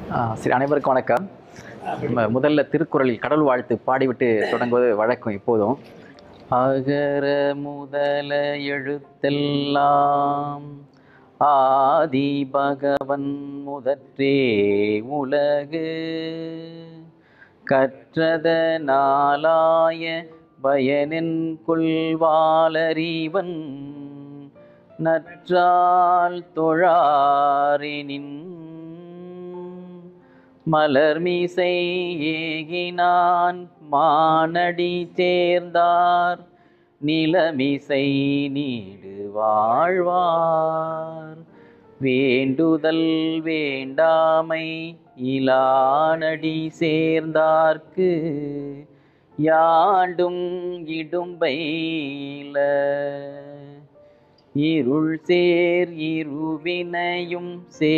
ஆ, சரி அனைவருக்கும் வணக்கம் நம்ம முதல்ல திருக்குறளில் கடவுள் வாழ்த்து பாடிவிட்டு தொடங்குவது வழக்கம் இப்போதும் அகர முதல எழுத்தெல்லாம் ஆதி பகவன் முதற்றே உலகு கற்றதனாலாய பயனின் கொள்வாளறிவன் நற்றால் தொழாரினின் மலர்மிசை ஏகினான் மானடி சேர்ந்தார் நிலமிசை நீடு வாழ்வார் வேண்டுதல் வேண்டாமை இலானடி சேர்ந்தார்க்கு யாண்டும் இடும்பையில இருள் சேர் இருவினையும்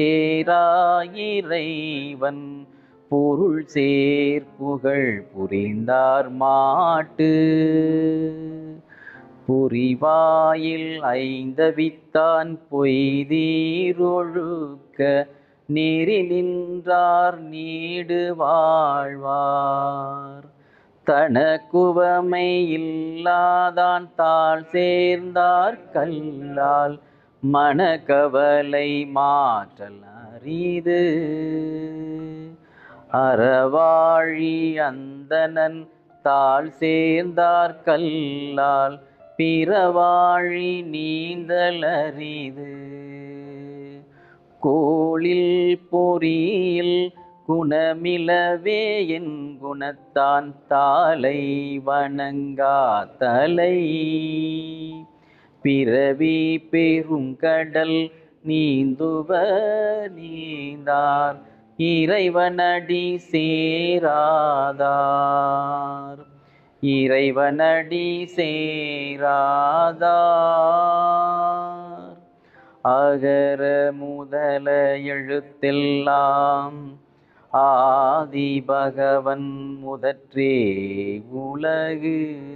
சேராயிரைவன் பொருள் சேர் புகழ் புரிந்தார் மாட்டு புரிவாயில் ஐந்தவித்தான் பொய்தீரொழுக்க நெறி நின்றார் நீடு வாழ்வார் தனக்குவமை இல்லாதான் தாழ் சேர்ந்தார் கல்லால் மனக்கவலை மாற்றல் அரிது அறவாழி அந்தணன் தாழ் சேர்ந்தார் கல்லால் பிறவாழி நீந்தல் அரிது கோளில் பொறியில் குணமிலவே என் குணத்தான் தாலை வணங்கா தலை பிறவி பெருங்கடல் நீந்துவ நீந்தார் இறைவனடி சேராதார் இறைவனடி சேராதார் அகர முதல எழுத்தெல்லாம் ஆதி பகவன் முதற்றே உலகு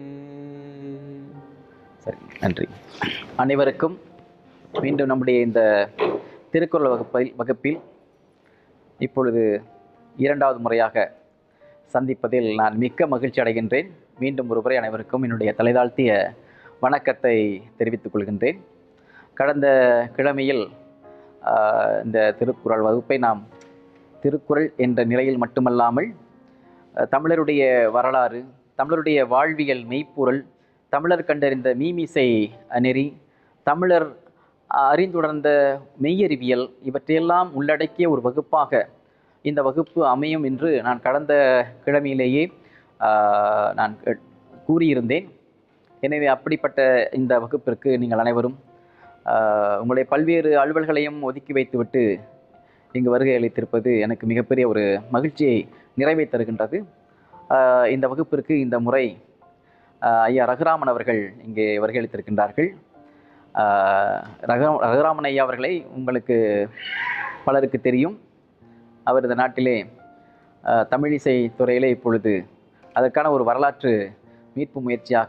சரி நன்றி அனைவருக்கும் மீண்டும் நம்முடைய இந்த திருக்குறள் வகுப்பில் வகுப்பில் இப்பொழுது இரண்டாவது முறையாக சந்திப்பதில் நான் மிக்க மகிழ்ச்சி அடைகின்றேன் மீண்டும் ஒரு முறை அனைவருக்கும் என்னுடைய தலைதாழ்த்திய வணக்கத்தை தெரிவித்துக் கொள்கின்றேன் கடந்த கிழமையில் ஆஹ், இந்த திருக்குறள் வகுப்பை நாம் திருக்குறள் என்ற நிலையில் மட்டுமல்லாமல் அஹ், தமிழருடைய வரலாறு தமிழருடைய வாழ்வியல் மெய்ப்பொருள் தமிழர் கண்டறிந்த மீமிசை நெறி தமிழர் அஹ், அறிந்துணர்ந்த மெய்யறிவியல் இவற்றையெல்லாம் உள்ளடக்கிய ஒரு வகுப்பாக இந்த வகுப்பு அமையும் என்று நான் கடந்த கிழமையிலேயே ஆஹ், நான் கே- கூறியிருந்தேன் எனவே அப்படிப்பட்ட இந்த வகுப்பிற்கு நீங்கள் அனைவரும் ஆஹ், உங்களுடைய பல்வேறு அலுவல்களையும் ஒதுக்கி வைத்துவிட்டு இங்கு வருகை அளித்திருப்பது எனக்கு மிகப்பெரிய ஒரு மகிழ்ச்சியை நிறைவை தருகின்றது ஆஹ், இந்த வகுப்பிற்கு இந்த முறை ஆஹ், ஐயா ரகுராமன் அவர்கள் இங்கே வருகை அளித்திருக்கின்றார்கள் ஆஹ், ரகு ரகுராமன் ஐயா அவர்களை உங்களுக்கு பலருக்கு தெரியும் அவர் இந்த நாட்டிலே ஆஹ், தமிழிசை துறையிலே இப்பொழுது அதற்கான ஒரு வரலாற்று மீட்பு முயற்சியாக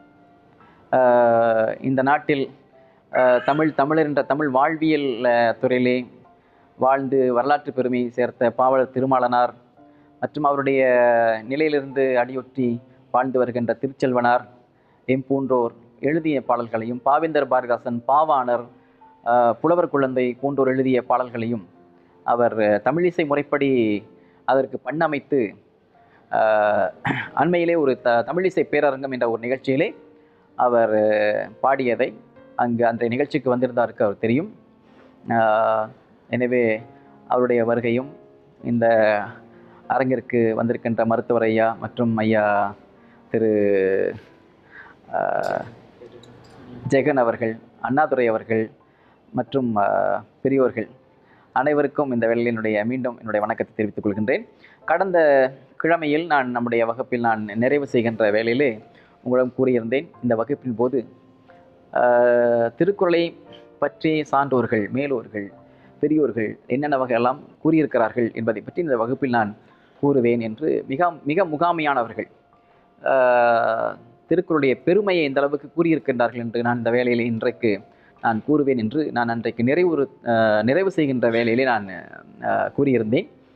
ஆஹ், இந்த நாட்டில் ஆஹ், தமிழ் தமிழர் என்ற தமிழ் வாழ்வியல் ஆஹ், துறையிலே வாழ்ந்து வரலாற்று பெருமை சேர்த்த பாவலர் திருமாலனார் மற்றும் அவருடைய நிலையிலிருந்து அடியொற்றி வாழ்ந்து வருகின்ற திருச்செல்வனார் எம் போன்றோர் எழுதிய பாடல்களையும் பாவேந்தர் பாரதிதாசன் பாவாணர் ஆஹ், புலவர் குழந்தை போன்றோர் எழுதிய பாடல்களையும் அவர் அஹ், தமிழிசை முறைப்படி அதற்கு பண்ணமைத்து ஆஹ், அண்மையிலே ஒரு த தமிழிசை பேரரங்கம் என்ற ஒரு நிகழ்ச்சியிலே அவர் அஹ், பாடியதை அங்கு அந்த நிகழ்ச்சிக்கு வந்திருந்தாருக்கு அவர் தெரியும் ஆஹ், எனவே அவருடைய வருகையும் இந்த அரங்கிற்கு வந்திருக்கின்ற மருத்துவர் ஐயா மற்றும் ஐயா திரு ஆஹ், ஜெகன் அவர்கள் அண்ணாதுரை அவர்கள் மற்றும் ஆஹ், பெரியோர்கள் அனைவருக்கும் இந்த வேளையில் என்னுடைய மீண்டும் என்னுடைய வணக்கத்தை தெரிவித்துக் கொள்கின்றேன் கடந்த கிழமையில் நான் நம்முடைய வகுப்பில் நான் நிறைவு செய்கின்ற வேளையிலே உங்களிடம் கூறியிருந்தேன் இந்த வகுப்பின் போது ஆஹ், திருக்குறளை பற்றி சான்றோர்கள் மேலோர்கள் பெரியோர்கள் என்னென்ன வகையெல்லாம் கூறியிருக்கிறார்கள் என்பதை பற்றி இந்த வகுப்பில் நான் கூறுவேன் என்று மிக மிக முகாமையானவர்கள் ஆஹ், திருக்குறளுடைய பெருமையை இந்த அளவுக்கு கூறியிருக்கின்றார்கள் என்று நான் இந்த வேளையில் இன்றைக்கு நான் கூறுவேன் என்று நான் அன்றைக்கு நிறைவு நிறைவு செய்கின்ற வேளையிலே நான் ஆஹ், கூறியிருந்தேன்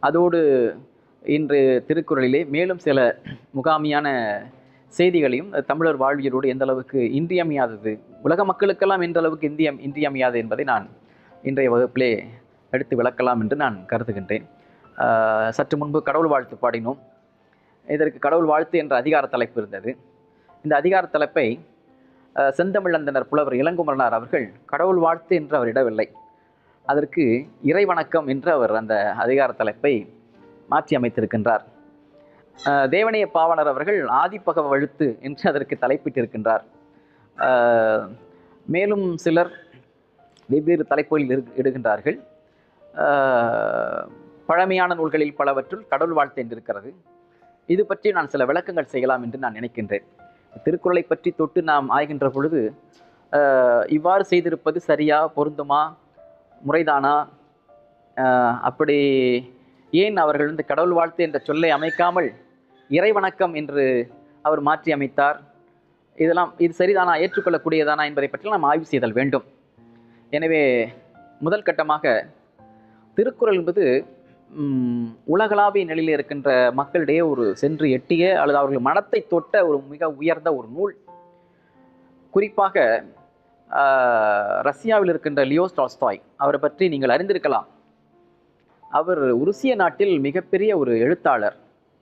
அதோடு இன்று திருக்குறளிலே மேலும் சில முகாமியான செய்திகளையும் தமிழர் வாழ்வியலோடு எந்த அளவுக்கு இன்றியமையாதது உலக மக்களுக்கெல்லாம் எந்த அளவுக்கு இந்தியம் இன்றியமையாது என்பதை நான் இன்றைய வகுப்பிலே எடுத்து விளக்கலாம் என்று நான் கருதுகின்றேன் ஆஹ் சற்று முன்பு கடவுள் வாழ்த்து பாடினோம் இதற்கு கடவுள் வாழ்த்து என்ற அதிகார தலைப்பு இருந்தது இந்த அதிகார தலைப்பை ஆஹ் செந்தமிழந்தனர் புலவர் இளங்குமரனார் அவர்கள் கடவுள் வாழ்த்து என்று அவர் இடவில்லை அதற்கு இறைவணக்கம் என்று அவர் அந்த அதிகார தலைப்பை மாற்றி அமைத்திருக்கின்றார் ஆஹ் தேவனைய பாவலர் அவர்கள் ஆதிப்பக வழுத்து என்று அதற்கு தலைப்பிட்டிருக்கின்றார் ஆஹ் மேலும் சிலர் வெவ்வேறு தலைப்புகளில் இரு- இடுகின்றார்கள் ஆஹ் பழமையான நூல்களில் பலவற்றுள் கடவுள் வாழ்த்து என்றிருக்கிறது இது பற்றி நான் சில விளக்கங்கள் செய்யலாம் என்று நான் நினைக்கின்றேன் திருக்குறளை பற்றி தொட்டு நாம் ஆய்கின்ற பொழுது ஆஹ் இவ்வாறு செய்திருப்பது சரியா பொருந்துமா முறைதானா ஆஹ் அப்படி ஏன் அவர்கள் வந்து கடவுள் வாழ்த்து என்ற சொல்லை அமைக்காமல் இறைவணக்கம் என்று அவர் மாற்றி அமைத்தார் இதெல்லாம் இது சரிதானா ஏற்றுக்கொள்ளக்கூடியதானா என்பதை பற்றி நாம் ஆய்வு செய்தல் வேண்டும் எனவே முதல் கட்டமாக திருக்குறள் என்பது ம், உலகளாவிய நிலையில் இருக்கின்ற மக்களிடையே ஒரு சென்று எட்டிய அல்லது அவர்கள் மனத்தை தொட்ட ஒரு மிக உயர்ந்த ஒரு நூல் குறிப்பாக ஆஹ், ரஷ்யாவில் இருக்கின்ற லியோ டால்ஸ்டாய் அவரை பற்றி நீங்கள் அறிந்திருக்கலாம் அவர் உருசிய நாட்டில் மிகப்பெரிய ஒரு எழுத்தாளர்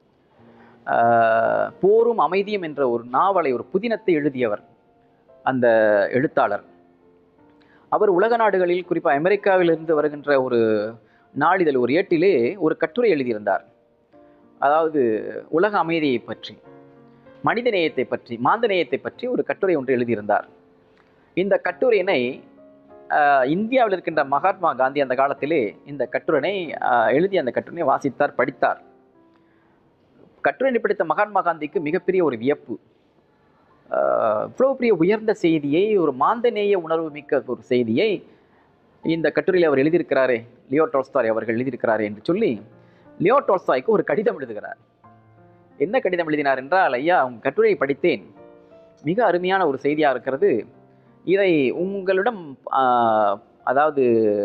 ஆஹ், போரும் அமைதியும் என்ற ஒரு நாவலை ஒரு புதினத்தை எழுதியவர் அந்த எழுத்தாளர் அவர் உலக நாடுகளில் குறிப்பாக அமெரிக்காவிலிருந்து வருகின்ற ஒரு நாளிதழ் ஒரு ஏட்டிலே ஒரு கட்டுரை எழுதியிருந்தார் அதாவது உலக அமைதியை பற்றி மனித நேயத்தை பற்றி மாந்த நேயத்தை பற்றி ஒரு கட்டுரை ஒன்று எழுதியிருந்தார் இந்த கட்டுரையினை ஆஹ், இந்தியாவில் இருக்கின்ற மகாத்மா காந்தி அந்த காலத்திலே இந்த கட்டுரைனை ஆஹ், எழுதிய அந்த கட்டுரையை வாசித்தார் படித்தார் கட்டுரை படித்த மகாத்மா காந்திக்கு மிகப்பெரிய ஒரு வியப்பு ஆஹ், இவ்வளவு பெரிய உயர்ந்த செய்தியை ஒரு மாந்தநேய உணர்வு மிக்க ஒரு செய்தியை இந்த கட்டுரையில் அவர் எழுதியிருக்கிறாரே லியோ டோல்ஸ்டாய் அவர்கள் எழுதியிருக்கிறாரே என்று சொல்லி லியோ டோல்ஸ்டாய்க்கு ஒரு கடிதம் எழுதுகிறார் என்ன கடிதம் எழுதினார் என்றால் ஐயா உங்க கட்டுரையை படித்தேன் மிக அருமையான ஒரு செய்தியாக இருக்கிறது இதை உங்களிடம் ஆஹ், அதாவது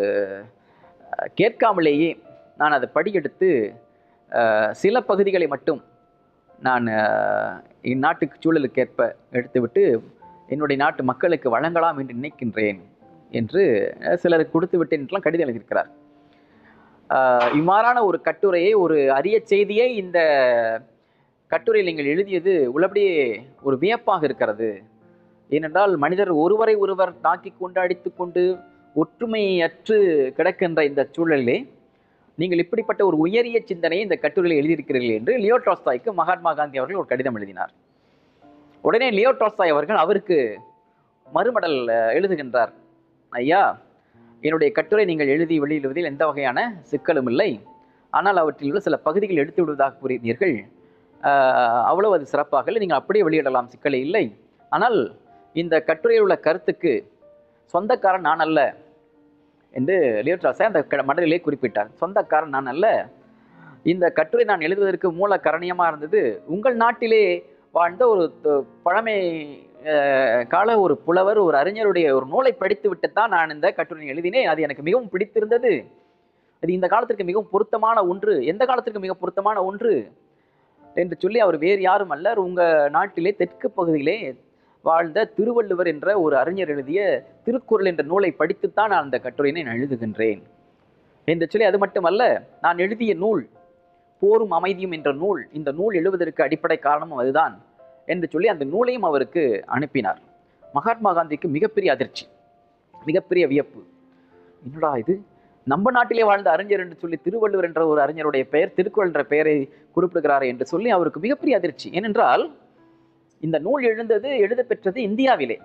ஆஹ், கேட்காமலேயே நான் அதை படியெடுத்து ஆஹ், சில பகுதிகளை மட்டும் நான் ஆஹ், இந்நாட்டுக்கு சூழலுக்கேற்ப எடுத்துவிட்டு என்னுடைய நாட்டு மக்களுக்கு வழங்கலாம் என்று நினைக்கின்றேன் என்று அஹ், சிலருக்கு கொடுத்து விட்டேன் என்றெல்லாம் கடிதம் எழுதியிருக்கிறார் ஆஹ், இவ்வாறான ஒரு கட்டுரையை ஒரு அரிய செய்தியை இந்த கட்டுரையில் நீங்கள் எழுதியது உள்ளபடியே ஒரு வியப்பாக இருக்கிறது ஏனென்றால் மனிதர் ஒருவரை ஒருவர் தாக்கி கொண்டு அடித்து கொண்டு ஒற்றுமையற்று கிடக்கின்ற இந்த சூழலிலே நீங்கள் இப்படிப்பட்ட ஒரு உயரிய சிந்தனையை இந்த கட்டுரையில் எழுதியிருக்கிறீர்கள் என்று லியோ டால்ஸ்டாய்க்கு மகாத்மா காந்தி அவர்கள் ஒரு கடிதம் எழுதினார் உடனே லியோ டால்ஸ்டாய் அவர்கள் அவருக்கு மறுமடல் அஹ், எழுதுகின்றார் ஐயா என்னுடைய கட்டுரை நீங்கள் எழுதி வெளியிடுவதில் எந்த வகையான சிக்கலும் இல்லை ஆனால் அவற்றில் உள்ள சில பகுதிகள் எடுத்து விடுவதாக கூறினீர்கள் ஆஹ், அவ்வளவு அது சிறப்பாக இல்லை நீங்கள் அப்படியே வெளியிடலாம் சிக்கலே இல்லை ஆனால் இந்த கட்டுரையில் உள்ள கருத்துக்கு சொந்தக்காரன் நான் அல்ல என்று லியோட்ராஸை அந்த க- மடலிலே குறிப்பிட்டார் சொந்தக்காரன் நான் அல்ல இந்த கட்டுரை நான் எழுதுவதற்கு மூல கரணியமாக இருந்தது உங்கள் நாட்டிலே வாழ்ந்த ஒரு த- பழமை அஹ், கால ஒரு புலவர் ஒரு அறிஞருடைய ஒரு நூலை படித்து விட்டுத்தான் நான் இந்த கட்டுரை எழுதினேன் அது எனக்கு மிகவும் பிடித்திருந்தது அது இந்த காலத்திற்கு மிகவும் பொருத்தமான ஒன்று எந்த காலத்திற்கு மிக பொருத்தமான ஒன்று என்று சொல்லி அவர் வேறு யாரும் அல்ல உங்க நாட்டிலே தெற்கு பகுதியிலே வாழ்ந்த திருவள்ளுவர் என்ற ஒரு அறிஞர் எழுதிய திருக்குறள் என்ற நூலை படித்துத்தான் நான் அந்த கட்டுரையினை நான் எழுதுகின்றேன் என்று சொல்லி அது மட்டுமல்ல நான் எழுதிய நூல் போரும் அமைதியும் என்ற நூல் இந்த நூல் எழுவதற்கு அடிப்படை காரணமும் அதுதான் என்று சொல்லி அந்த நூலையும் அவருக்கு அனுப்பினார் மகாத்மா காந்திக்கு மிகப்பெரிய அதிர்ச்சி மிகப்பெரிய வியப்பு என்னடா இது நம்ம நாட்டிலே வாழ்ந்த அறிஞர் என்று சொல்லி திருவள்ளுவர் என்ற ஒரு அறிஞருடைய பெயர் திருக்குறள் என்ற பெயரை குறிப்பிடுகிறாரே என்று சொல்லி அவருக்கு மிகப்பெரிய அதிர்ச்சி ஏனென்றால் இந்த நூல் எழுந்தது எழுத பெற்றது இந்தியாவிலே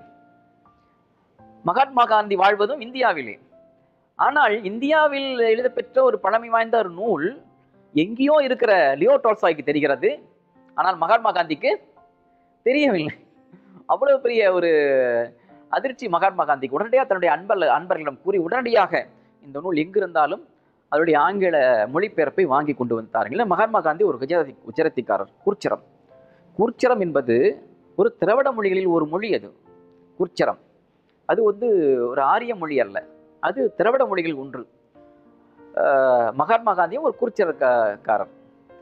மகாத்மா காந்தி வாழ்வதும் இந்தியாவிலே ஆனால் இந்தியாவில் எழுதப்பெற்ற ஒரு பழமை வாய்ந்த ஒரு நூல் எங்கேயோ இருக்கிற லியோ டால்ஸ்டாய்க்கு தெரிகிறது ஆனால் மகாத்மா காந்திக்கு தெரியவில்லை அவ்வளவு பெரிய ஒரு அதிர்ச்சி மகாத்மா காந்திக்கு உடனடியாக தன்னுடைய அன்பர் அன்பர்களிடம் கூறி உடனடியாக இந்த நூல் எங்கிருந்தாலும் அதனுடைய ஆங்கில மொழிபெயர்ப்பை வாங்கி கொண்டு வந்தார்கள் மகாத்மா காந்தி ஒரு குஜராத்தி குஜராத்திக்காரர் கூர்ச்சரம் கூர்ச்சரம் என்பது ஒரு திராவிட மொழிகளில் ஒரு மொழி அது கூர்ச்சரம் அது வந்து ஒரு ஆரிய மொழி அல்ல அது திராவிட மொழிகள் ஒன்று அஹ், மகாத்மா காந்தியும் ஒரு குருச்சரக்காரர்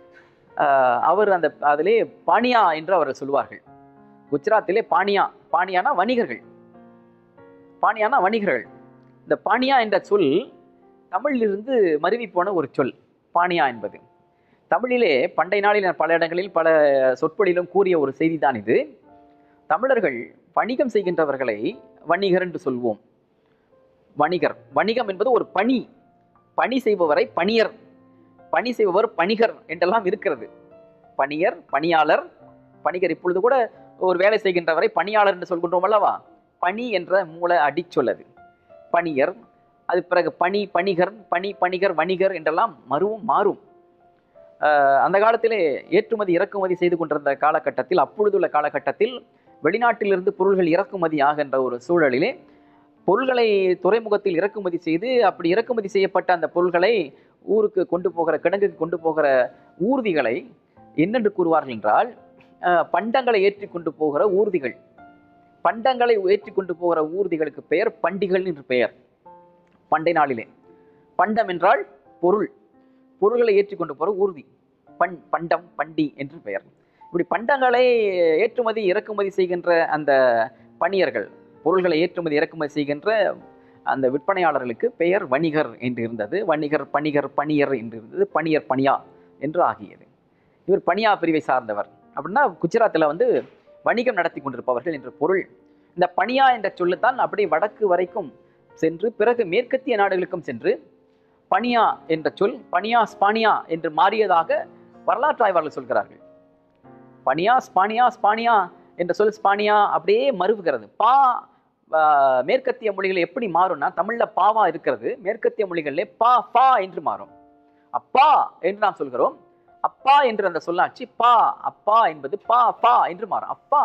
அஹ், அவர் அந்த அதிலே பானியா என்று அவர் சொல்வார்கள் குஜராத்திலே பானியா பானியானா வணிகர்கள் பானியானா வணிகர்கள் இந்த பானியா என்ற சொல் தமிழிலிருந்து மருவி போன ஒரு சொல் பானியா என்பது தமிழிலே பண்டை நாளில் நான் பல இடங்களில் பல சொற்பொழிலும் கூறிய ஒரு செய்திதான் இது தமிழர்கள் வணிகம் செய்கின்றவர்களை வணிகர் என்று சொல்வோம் வணிகர் வணிகம் என்பது ஒரு பணி பணி செய்பவரை பணியர் பணி செய்பவர் பணிகர் என்றெல்லாம் இருக்கிறது பணியர் பணியாளர் பணிகர் இப்பொழுது கூட ஒரு வேலை செய்கின்றவரை பணியாளர் என்று சொல்கின்றோம் அல்லவா பணி என்ற மூல அடிச்சொல் அது பணியர் அது பிறகு பணி பணிகர் பணி பணிகர் வணிகர் என்றெல்லாம் மறுவும் மாறும் ஆஹ் அந்த காலத்திலே ஏற்றுமதி இறக்குமதி செய்து கொண்டிருந்த காலகட்டத்தில் அப்பொழுதுள்ள காலகட்டத்தில் வெளிநாட்டிலிருந்து பொருள்கள் இறக்குமதி ஆகின்ற ஒரு சூழலிலே பொருள்களை துறைமுகத்தில் இறக்குமதி செய்து அப்படி இறக்குமதி செய்யப்பட்ட அந்த பொருள்களை ஊருக்கு கொண்டு போகிற கிடங்குக்கு கொண்டு போகிற ஊர்திகளை என்னென்று கூறுவார்கள் என்றால் ஆஹ் பண்டங்களை ஏற்றி கொண்டு போகிற ஊர்திகள் பண்டங்களை ஏற்றி கொண்டு போகிற ஊர்திகளுக்கு பெயர் பண்டிகள் என்று பெயர் பண்டை நாளிலே பண்டம் என்றால் பொருள் பொருள்களை ஏற்றி கொண்டு போகிற ஊர்தி பண் பண்டம் பண்டி என்று பெயர் இப்படி பண்டங்களை ஏற்றுமதி இறக்குமதி செய்கின்ற அந்த பணியர்கள் பொருள்களை ஏற்றுமதி இறக்குமதி செய்கின்ற அந்த விற்பனையாளர்களுக்கு பெயர் வணிகர் என்று இருந்தது வணிகர் பணிகர் பணியர் என்று இருந்தது பணியர் பணியா என்று ஆகியது இவர் பணியா பிரிவை சார்ந்தவர் அப்படின்னா குஜராத்தில் வந்து வணிகம் நடத்தி கொண்டிருப்பவர்கள் என்ற பொருள் இந்த பணியா என்ற சொல்லுத்தான் அப்படி வடக்கு வரைக்கும் சென்று பிறகு மேற்கத்திய நாடுகளுக்கும் சென்று பனியா என்ற சொல் பனியா ஸ்பானியா என்று மாறியதாக வரலாற்று ஆய்வாளர்கள் சொல்கிறார்கள் பனியா ஸ்பானியா ஸ்பானியா என்ற சொல் ஸ்பானியா அப்படியே மறுவுகிறது பா ஆஹ், மேற்கத்திய மொழிகள் எப்படி மாறும்னா தமிழ்ல பாவா இருக்கிறது மேற்கத்திய மொழிகளிலே பா பா என்று மாறும் அப்பா என்று நாம் சொல்கிறோம் அப்பா என்று அந்த சொல்லாட்சி பா அப்பா என்பது பா பா என்று மாறும் அப்பா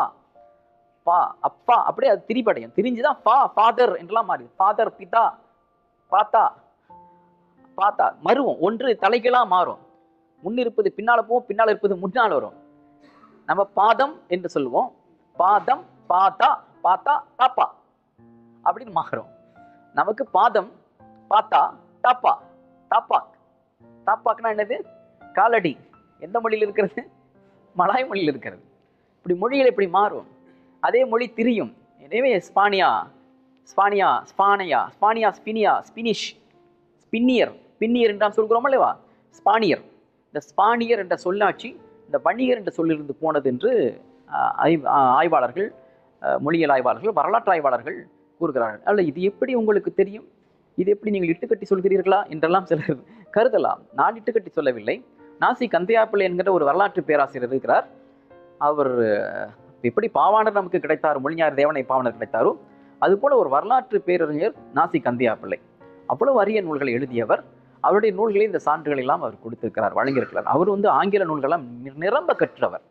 பா அப்பா அப்படியே அது திரிபடையும் திரிஞ்சுதான் பா ஃபாதர் என்றெல்லாம் மாறி ஃபாதர் பிதா பாத்தா பார்த்தா மருவம் ஒன்று தலைகீழா மாறும் முன் இருப்பது பின்னால போகும் பின்னால் இருப்பது முன்னால் வரும் நம்ம பாதம் என்று சொல்லுவோம் பாதம் பாத்தா பாத்தா தாப்பா அப்படின்னு மாறும் நமக்கு பாதம் பாத்தா தாப்பா தாப்பாக் தாப்பாக்னா என்னது காலடி எந்த மொழியில் இருக்கிறது மலாய் மொழியில் இருக்கிறது இப்படி மொழிகள் இப்படி மாறும் அதே மொழி திரியும் எனவே ஸ்பானியா ஸ்பானியா ஸ்பானியா ஸ்பானியா ஸ்பினியா ஸ்பினிஷ் ஸ்பின்னியர் பின்னியர் என்று நாம் சொல்கிறோம் அல்லவா ஸ்பானியர் இந்த ஸ்பானியர் என்ற சொல்லாட்சி இந்த வணிகர் என்ற சொல்லிலிருந்து போனது என்று ஆஹ், ஆய்வ- ஆஹ், ஆய்வாளர்கள் ஆஹ், மொழியியல் ஆய்வாளர்கள் வரலாற்று ஆய்வாளர்கள் கூறுகிறார்கள் அல்ல இது எப்படி உங்களுக்கு தெரியும் இது எப்படி நீங்கள் இட்டுக்கட்டி சொல்கிறீர்களா என்றெல்லாம் சிலர் கருதலாம் நான் இட்டுக்கட்டி சொல்லவில்லை நாசி கந்தையாப்பிள்ளை என்கிற ஒரு வரலாற்று பேராசிரியர் இருக்கிறார் அவர் அஹ், எப்படி பாவாணர் நமக்கு கிடைத்தார் மொழிஞார் தேவனை பாவாணர் கிடைத்தாரோ அதுபோல ஒரு வரலாற்று பேரறிஞர் நாசி கந்தியாப்பிள்ளை அவ்வளவு அரிய நூல்களை எழுதியவர் அவருடைய நூல்களை இந்த சான்றுகள் எல்லாம் அவர் கொடுத்திருக்கிறார் வழங்கியிருக்கிறார் அவர் வந்து ஆங்கில நூல்களெல்லாம் நி- நிரம்ப கற்றவர்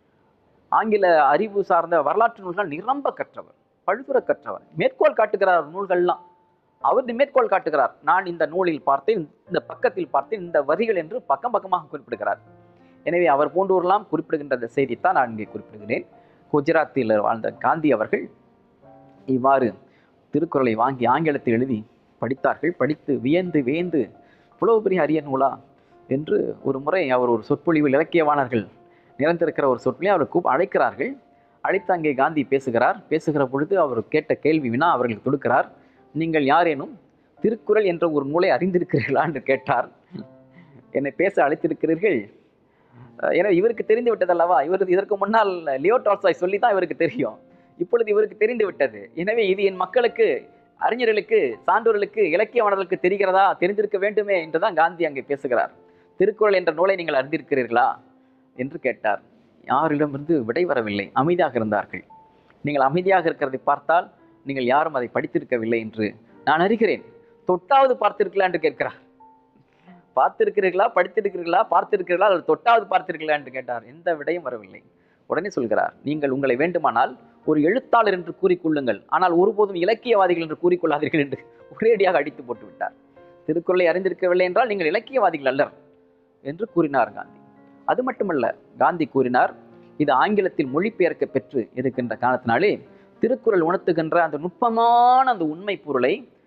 ஆங்கில அறிவு சார்ந்த வரலாற்று நூல்கள் நிரம்ப கற்றவர் பழுதுற கற்றவர் மேற்கோள் காட்டுகிறார் நூல்கள்லாம் அவர் மேற்கோள் காட்டுகிறார் நான் இந்த நூலில் பார்த்தேன் இந்த பக்கத்தில் பார்த்தேன் இந்த வரிகள் என்று பக்கம் பக்கமாக குறிப்பிடுகிறார் எனவே அவர் போன்றோரெல்லாம் குறிப்பிடுகின்ற இந்த செய்தித்தான் நான் இங்கே குறிப்பிடுகிறேன் குஜராத்தில் வாழ்ந்த காந்தி அவர்கள் இவ்வாறு திருக்குறளை வாங்கி ஆங்கிலத்தில் எழுதி படித்தார்கள் படித்து வியந்து வியந்து இவ்வளவு பெரிய அரிய நூலா என்று ஒரு முறை அவர் ஒரு சொற்பொழிவில் இலக்கியவாணர்கள் நிறைந்திருக்கிற ஒரு சொற்பொழிவை அவர் கூப் அழைக்கிறார்கள் அழைத்து அங்கே காந்தி பேசுகிறார் பேசுகிற பொழுது அவர் கேட்ட கேள்வி வினா அவர்களுக்கு தொடுக்கிறார் நீங்கள் யாரேனும் திருக்குறள் என்ற ஒரு நூலை அறிந்திருக்கிறீர்களா என்று கேட்டார் என்னை பேச அழைத்திருக்கிறீர்கள் அஹ் ஏன்னா இவருக்கு தெரிந்து விட்டதல்லவா இவர் இதற்கு முன்னால் லியோ டால்ஸ்டாய் சொல்லி தான் இவருக்கு தெரியும் இப்பொழுது இவருக்கு தெரிந்து விட்டது எனவே இது என் மக்களுக்கு அறிஞர்களுக்கு சான்றோர்களுக்கு இலக்கியவாணர்களுக்கு தெரிகிறதா தெரிந்திருக்க வேண்டுமே என்றுதான் காந்தி அங்கே பேசுகிறார் திருக்குறள் என்ற நூலை நீங்கள் அறிந்திருக்கிறீர்களா என்று கேட்டார் யாரிடமிருந்து விடை வரவில்லை அமைதியாக இருந்தார்கள் நீங்கள் அமைதியாக இருக்கிறதை பார்த்தால் நீங்கள் யாரும் அதை படித்திருக்கவில்லை என்று நான் அறிகிறேன் தொட்டாவது பார்த்திருக்கலாம் என்று கேட்கிறார் பார்த்திருக்கிறீர்களா படித்திருக்கிறீர்களா பார்த்திருக்கிறீர்களா அல்லது தொட்டாவது பார்த்திருக்கிறீர்களா என்று கேட்டார் எந்த விடையும் வரவில்லை உடனே சொல்கிறார் நீங்கள் உங்களை வேண்டுமானால் ஒரு எழுத்தாளர் என்று கூறிக்கொள்ளுங்கள் ஆனால் ஒருபோதும் இலக்கியவாதிகள் என்று கூறிக்கொள்ளாதீர்கள் என்று ஒரேடியாக அடித்து போட்டு விட்டார் திருக்குறளை அறிந்திருக்கவில்லை என்றால் நீங்கள் இலக்கியவாதிகள் அல்லர் என்று கூறினார் காந்தி அது மட்டுமல்ல காந்தி கூறினார் இது ஆங்கிலத்தில் மொழிபெயர்க்க பெற்று இருக்கின்ற காரணத்தினாலே திருக்குறள் உணர்த்துகின்ற அந்த நுட்பமான அந்த உண்மை பொருளை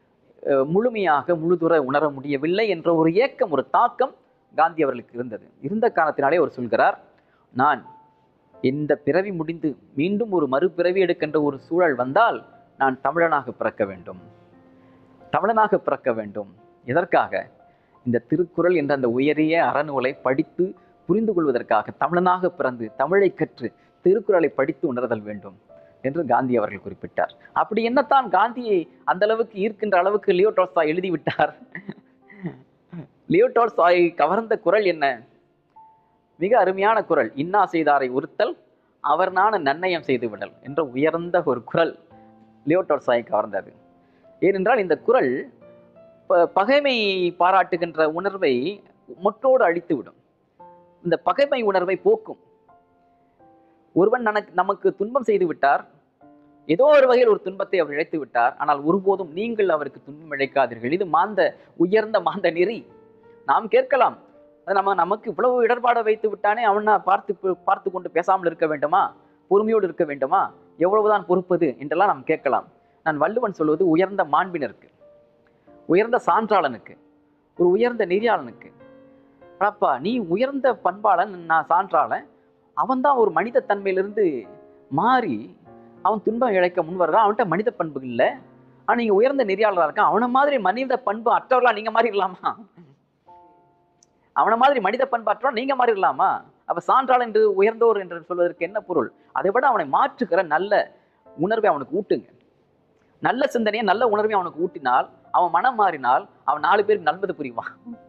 அஹ், முழுமையாக முழுதுற உணர முடியவில்லை என்ற ஒரு ஏக்கம் ஒரு தாக்கம் காந்தி அவர்களுக்கு இருந்தது இருந்த காரணத்தினாலே அவர் சொல்கிறார் நான் இந்த பிறவி முடிந்து மீண்டும் ஒரு மறுபிறவி எடுக்கின்ற ஒரு சூழல் வந்தால் நான் தமிழனாக பிறக்க வேண்டும் தமிழனாக பிறக்க வேண்டும் எதற்காக இந்த திருக்குறள் என்ற அந்த உயரிய அறநூலை படித்து புரிந்து கொள்வதற்காக தமிழனாக பிறந்து தமிழை கற்று திருக்குறளை படித்து உணர்தல் வேண்டும் என்று காந்தி அவர்கள் குறிப்பிட்டார் அப்படி என்னத்தான் காந்தியை அந்த அளவுக்கு ஈர்க்கின்ற அளவுக்கு லியோ டால்ஸ்டாய் எழுதிவிட்டார் லியோ டால்ஸ்டாய் கவர்ந்த குறள் என்ன மிக அருமையான குறள் இன்னா செய்தாரை உறுத்தல் அவர் நாண நன்னயம் செய்து விடல் என்ற உயர்ந்த ஒரு குறள் லியோ டால்ஸ்டாய் கவர்ந்தது ஏனென்றால் இந்த குறள் ப- பகைமை பாராட்டுகின்ற உணர்வை முற்றோடு அழித்துவிடும் இந்த பகைமை உணர்வை போக்கும் ஒருவன் நனக்கு நமக்கு துன்பம் செய்து விட்டார் ஏதோ ஒரு வகையில் ஒரு துன்பத்தை அவர் இழைத்து விட்டார் ஆனால் ஒருபோதும் நீங்கள் அவருக்கு துன்பம் இழைக்காதீர்கள் இது மாந்த உயர்ந்த மாந்த நெறி நாம் கேட்கலாம் அது நம்ம நமக்கு இவ்வளவு இடர்பாடை வைத்து விட்டானே அவனை பார்த்து பார்த்து கொண்டு பேசாமல் இருக்க வேண்டுமா பொறுமையோடு இருக்க வேண்டுமா எவ்வளவுதான் பொறுப்பது என்றெல்லாம் நாம் கேட்கலாம் நான் வள்ளுவன் சொல்வது உயர்ந்த மாண்பினருக்கு உயர்ந்த சான்றாளனுக்கு ஒரு உயர்ந்த நெறியாளனுக்கு அடப்பா நீ உயர்ந்த பண்பாளன் நான் சான்றாளன் அவன்தான் ஒரு மனித தன்மையிலிருந்து மாறி அவன் துன்பம் இழைக்க முன் வர்றான் அவன்கிட்ட மனித பண்பு இல்லை ஆனால் நீங்கள் உயர்ந்த நெறியாளராக இருக்கான் அவனை மாதிரி மனித பண்பு அற்றவர்களா நீங்கள் மாறிடலாமா அவனை மாதிரி மனித பண்பு அற்றவன் நீங்கள் மாறிடலாமா அப்போ சான்றாள் என்று உயர்ந்தோர் என்று சொல்வதற்கு என்ன பொருள் அதை விட அவனை மாற்றுகிற நல்ல உணர்வை அவனுக்கு ஊட்டுங்க நல்ல சிந்தனையை நல்ல உணர்வை அவனுக்கு ஊட்டினால் அவன் மனம் மாறினால் அவன் நாலு பேருக்கு நல்லது புரிவான்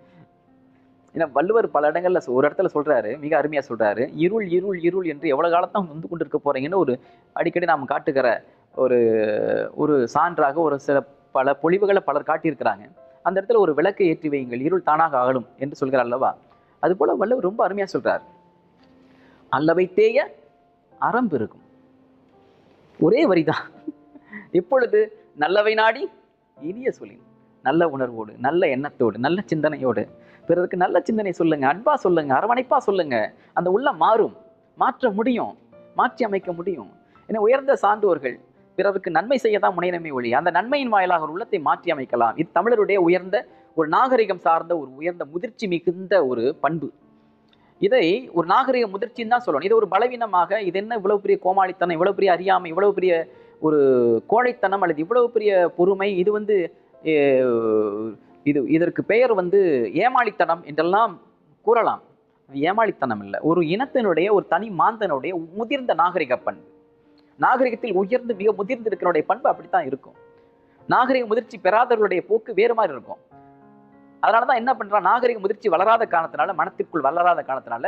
ஏன்னா வள்ளுவர் பல இடங்கள்ல சொ- ஒரு இடத்துல சொல்றாரு மிக அருமையா சொல்றாரு இருள் இருள் இருள் என்று எவ்வளவு காலத்தான் வந்து கொண்டு இருக்க போறீங்கன்னு ஒரு அடிக்கடி நாம் காட்டுகிற ஒரு ஒரு சான்றாக ஒரு சில பல பொழிவுகளை பலர் காட்டியிருக்கிறாங்க அந்த இடத்துல ஒரு விளக்கை ஏற்றி வையுங்கள் இருள் தானாக அகலும் என்று சொல்கிறார் அல்லவா அதுபோல வள்ளுவர் ரொம்ப அருமையா சொல்றார் அல்லவை தேய அறம் பெருகும் ஒரே வரிதான் எப்பொழுது நல்லவை நாடி இனிய சொல்லி நல்ல உணர்வோடு நல்ல எண்ணத்தோடு நல்ல சிந்தனையோடு பிறருக்கு நல்ல சிந்தனை சொல்லுங்க அன்பா சொல்லுங்க அரவணைப்பா சொல்லுங்க அந்த உள்ளம் மாறும் மாற்ற முடியும் மாற்றி அமைக்க முடியும் ஏன்னா உயர்ந்த சான்றோர்கள் பிறருக்கு நன்மை செய்ய தான் முனைநன்மை ஒழி அந்த நன்மையின் வாயிலாக ஒரு உள்ளத்தை மாற்றி அமைக்கலாம் இது தமிழருடைய உயர்ந்த ஒரு நாகரிகம் சார்ந்த ஒரு உயர்ந்த முதிர்ச்சி மிகுந்த ஒரு பண்பு இதை ஒரு நாகரிக முதிர்ச்சின்னு தான் சொல்லணும் இது ஒரு பலவீனமாக இது என்ன இவ்வளவு பெரிய கோமாளித்தனம் இவ்வளவு பெரிய அறியாமை இவ்வளவு பெரிய ஒரு கோழைத்தனம் அல்லது இவ்வளவு பெரிய பொறுமை இது வந்து அஹ், இது இதற்கு பெயர் வந்து ஏமாளித்தனம் என்றெல்லாம் கூறலாம் இது ஏமாளித்தனம் இல்லை ஒரு இனத்தினுடைய ஒரு தனி மாந்தனுடைய முதிர்ந்த நாகரிக பண்பு நாகரிகத்தில் உயர்ந்து மிக முதிர்ந்து இருக்கிறனுடைய பண்பு அப்படித்தான் இருக்கும் நாகரிக முதிர்ச்சி பெறாதவர்களுடைய போக்கு வேறு மாதிரி இருக்கும் அதனால தான் என்ன பண்றான் நாகரிக முதிர்ச்சி வளராத காரணத்தினால மனத்திற்குள் வளராத காரணத்தினால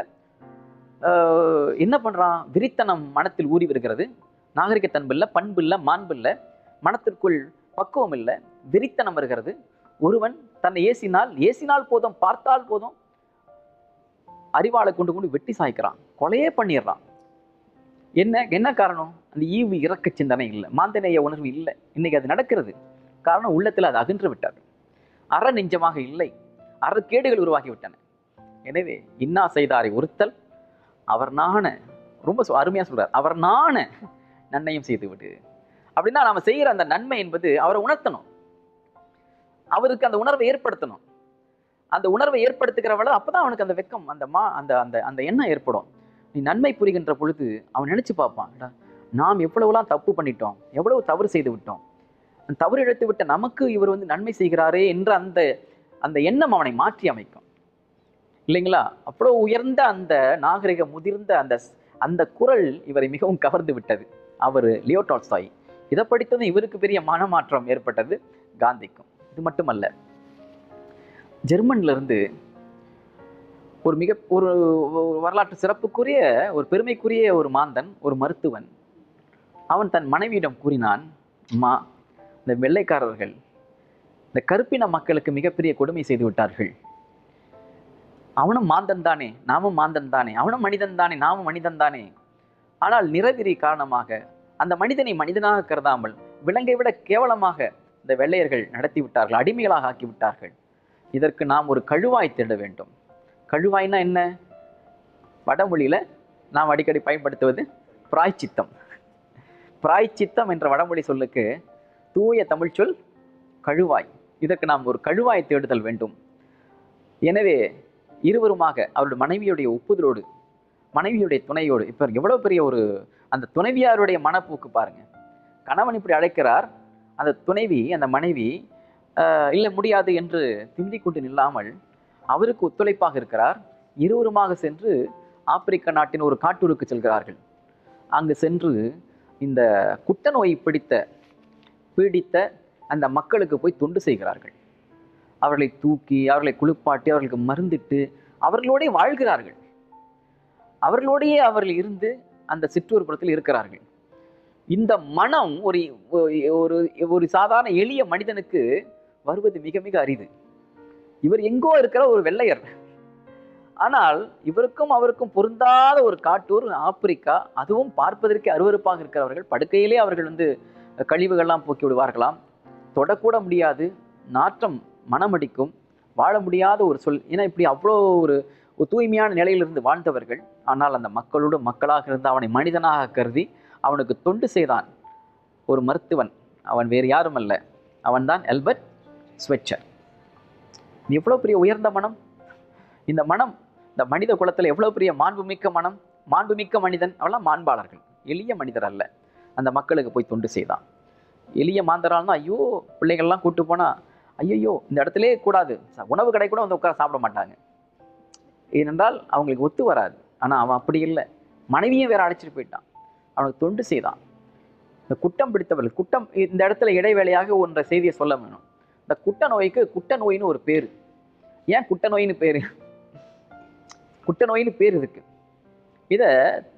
ஆஹ், என்ன பண்றான் விரித்தனம் மனத்தில் ஊறி வருகிறது நாகரிக தன்பு இல்லை பண்பு இல்லை மாண்பு இல்லை மனத்திற்குள் பக்குவம் இல்லை விரித்தனம் வருகிறது ஒருவன் தன்னை ஏசினால் ஏசினால் போதும் பார்த்தால் போதும் அறிவாளை கொண்டு கொண்டு வெட்டி சாய்க்கிறான் கொலையே பண்ணிடுறான் என்ன என்ன காரணம் அந்த ஈவு இறக்க சிந்தனை இல்லை மாந்தநேய உணர்வு இல்லை இன்னைக்கு அது நடக்கிறது காரணம் உள்ளத்தில் அது அகன்று விட்டது அற நெஞ்சமாக இல்லை அறக்கேடுகள் உருவாகி விட்டன எனவே இன்னா செய்தாரை ஒருத்தல் அவர் நாண ரொம்ப சு- அருமையா சொல்றார் அவர் நாண நன்மையும் செய்து விடு அப்படின்னா நாம செய்யற அந்த நன்மை என்பது அவரை உணர்த்தணும் அவருக்கு அந்த உணர்வை ஏற்படுத்தணும் அந்த உணர்வை ஏற்படுத்துகிறவள அப்பதான் அவனுக்கு அந்த வெக்கம் அந்த மா அந்த அந்த அந்த எண்ணம் ஏற்படும் நீ நன்மை புரிகின்ற பொழுது அவன் நினைச்சு பார்ப்பான் "அடா, நாம் எவ்வளவுலாம் தப்பு பண்ணிட்டோம் எவ்வளவு தவறு செய்து விட்டோம் அந்த தவறு இழைத்து விட்ட நமக்கு இவர் வந்து நன்மை செய்கிறாரே என்ற அந்த அந்த எண்ணம் அவனை மாற்றி அமைக்கும் இல்லைங்களா அவ்வளோ உயர்ந்த அந்த நாகரிக முதிர்ந்த அந்த அந்த குரல் இவரை மிகவும் கவர்ந்து விட்டது அவர் லியோ டால்ஸ்டாய் இதை படித்ததும் இவருக்கு பெரிய மனமாற்றம் ஏற்பட்டது காந்திக்கும் இது மட்டுமல்ல ஜெர்மன்ல இருந்து ஒரு மிக ஒரு ஒரு வரலாற்று சிறப்புக்குரிய ஒரு பெருமைக்குரிய ஒரு மாந்தன் ஒரு மருத்துவன் அவன் தன் மனைவியிடம் கூறினான் அம்மா இந்த வெள்ளைக்காரர்கள் இந்த கருப்பின மக்களுக்கு மிகப்பெரிய கொடுமை செய்து விட்டார்கள் அவனும் மாந்தன் தானே நாமும் மாந்தன் தானே அவனும் மனிதன் தானே நாமும் மனிதன் தானே ஆனால் நிறவிரி காரணமாக அந்த மனிதனை மனிதனாக கருதாமல் விலங்கை விட கேவலமாக இந்த வெள்ளையர்கள் நடத்தி விட்டார்கள் அடிமைகளாக ஆக்கி விட்டார்கள் இதற்கு நாம் ஒரு கழுவாய் தேட வேண்டும் கழுவாய்னா என்ன வடமொழியில நாம் அடிக்கடி பயன்படுத்துவது பிராய்ச்சித்தம் பிராய்ச்சித்தம் என்ற வடமொழி சொல்லுக்கு தூய தமிழ் சொல் கழுவாய் இதற்கு நாம் ஒரு கழுவாய் தேடுதல் வேண்டும் எனவே இருவருமாக அவருடைய மனைவியுடைய ஒப்புதலோடு மனைவியுடைய துணையோடு இப்போ எவ்வளோ பெரிய ஒரு அந்த துணைவியாருடைய மனப்போக்கு பாருங்க கணவன் இப்படி அழைக்கிறார் அந்த துணைவி அந்த மனைவி ஆஹ், இல்லை முடியாது என்று திமிரி கொண்டு நில்லாமல் அவருக்கு ஒத்துழைப்பாக இருக்கிறார் இருவருமாக சென்று ஆப்பிரிக்க நாட்டின் ஒரு காட்டூருக்கு செல்கிறார்கள் அங்கு சென்று இந்த குட்ட நோய் பிடித்த பீடித்த அந்த மக்களுக்கு போய் தொண்டு செய்கிறார்கள் அவர்களை தூக்கி அவர்களை குளிப்பாட்டி அவர்களுக்கு மருந்திட்டு அவர்களோடே வாழ்கிறார்கள் அவர்களோடையே அவர்கள் இருந்து அந்த சிற்றூர் புறத்தில் இருக்கிறார்கள் இந்த மனம் ஒரு ஒரு ஒரு சாதாரண எளிய மனிதனுக்கு வருவது மிக மிக அரிது இவர் எங்கோ இருக்கிற ஒரு வெள்ளையர் ஆனால் இவருக்கும் அவருக்கும் பொருந்தாத ஒரு காட்டூர் ஆப்பிரிக்கா அதுவும் பார்ப்பதற்கே அருவருப்பாக இருக்கிறவர்கள் படுக்கையிலே அவர்கள் வந்து கழிவுகள்லாம் போக்கி விடுவார்களாம் தொடக்கூட முடியாது நாற்றம் மனமடிக்கும் வாழ முடியாத ஒரு சொல் ஏன்னா இப்படி அவ்வளோ ஒரு ஒரு தூய்மையான நிலையிலிருந்து வாழ்ந்தவர்கள் ஆனால் அந்த மக்களோடு மக்களாக இருந்து அவனை மனிதனாக கருதி அவனுக்கு தொண்டு செய்தான் ஒரு மருத்துவன் அவன் வேறு யாரும் அல்ல அவன்தான் எல்பர்ட் ஸ்வெச்சர் இது எவ்வளோ பெரிய உயர்ந்த மனம் இந்த மனம் இந்த மனித குலத்தில் எவ்வளோ பெரிய மாண்புமிக்க மனம் மாண்புமிக்க மனிதன் அவெல்லாம் மாண்பாளர்கள் எளிய மனிதர் அல்ல அந்த மக்களுக்கு போய் தொண்டு செய்தான் எளிய மாந்தரால்னா ஐயோ பிள்ளைகள்லாம் கூட்டு போனா ஐயோ இந்த இடத்துலே கூடாது ச- உணவு கடை கூட வந்து உட்கார சாப்பிட மாட்டாங்க ஏனென்றால் அவங்களுக்கு ஒத்து வராது ஆனால் அவன் அப்படி இல்லை மனைவியும் வேற அழைச்சிட்டு போயிட்டான் அவனுக்கு தொண்டு செய்தான் இந்த குட்டம் பிடித்தவர்கள் குட்டம் இந்த இடத்துல இடைவேளையாக ஒன்ற செய்தியை சொல்ல வேணும் இந்த குட்ட நோய்க்கு குட்ட நோயின்னு ஒரு பேர் ஏன் குட்ட நோயின்னு பேர் குட்ட நோயின்னு பேர் இருக்கு இதை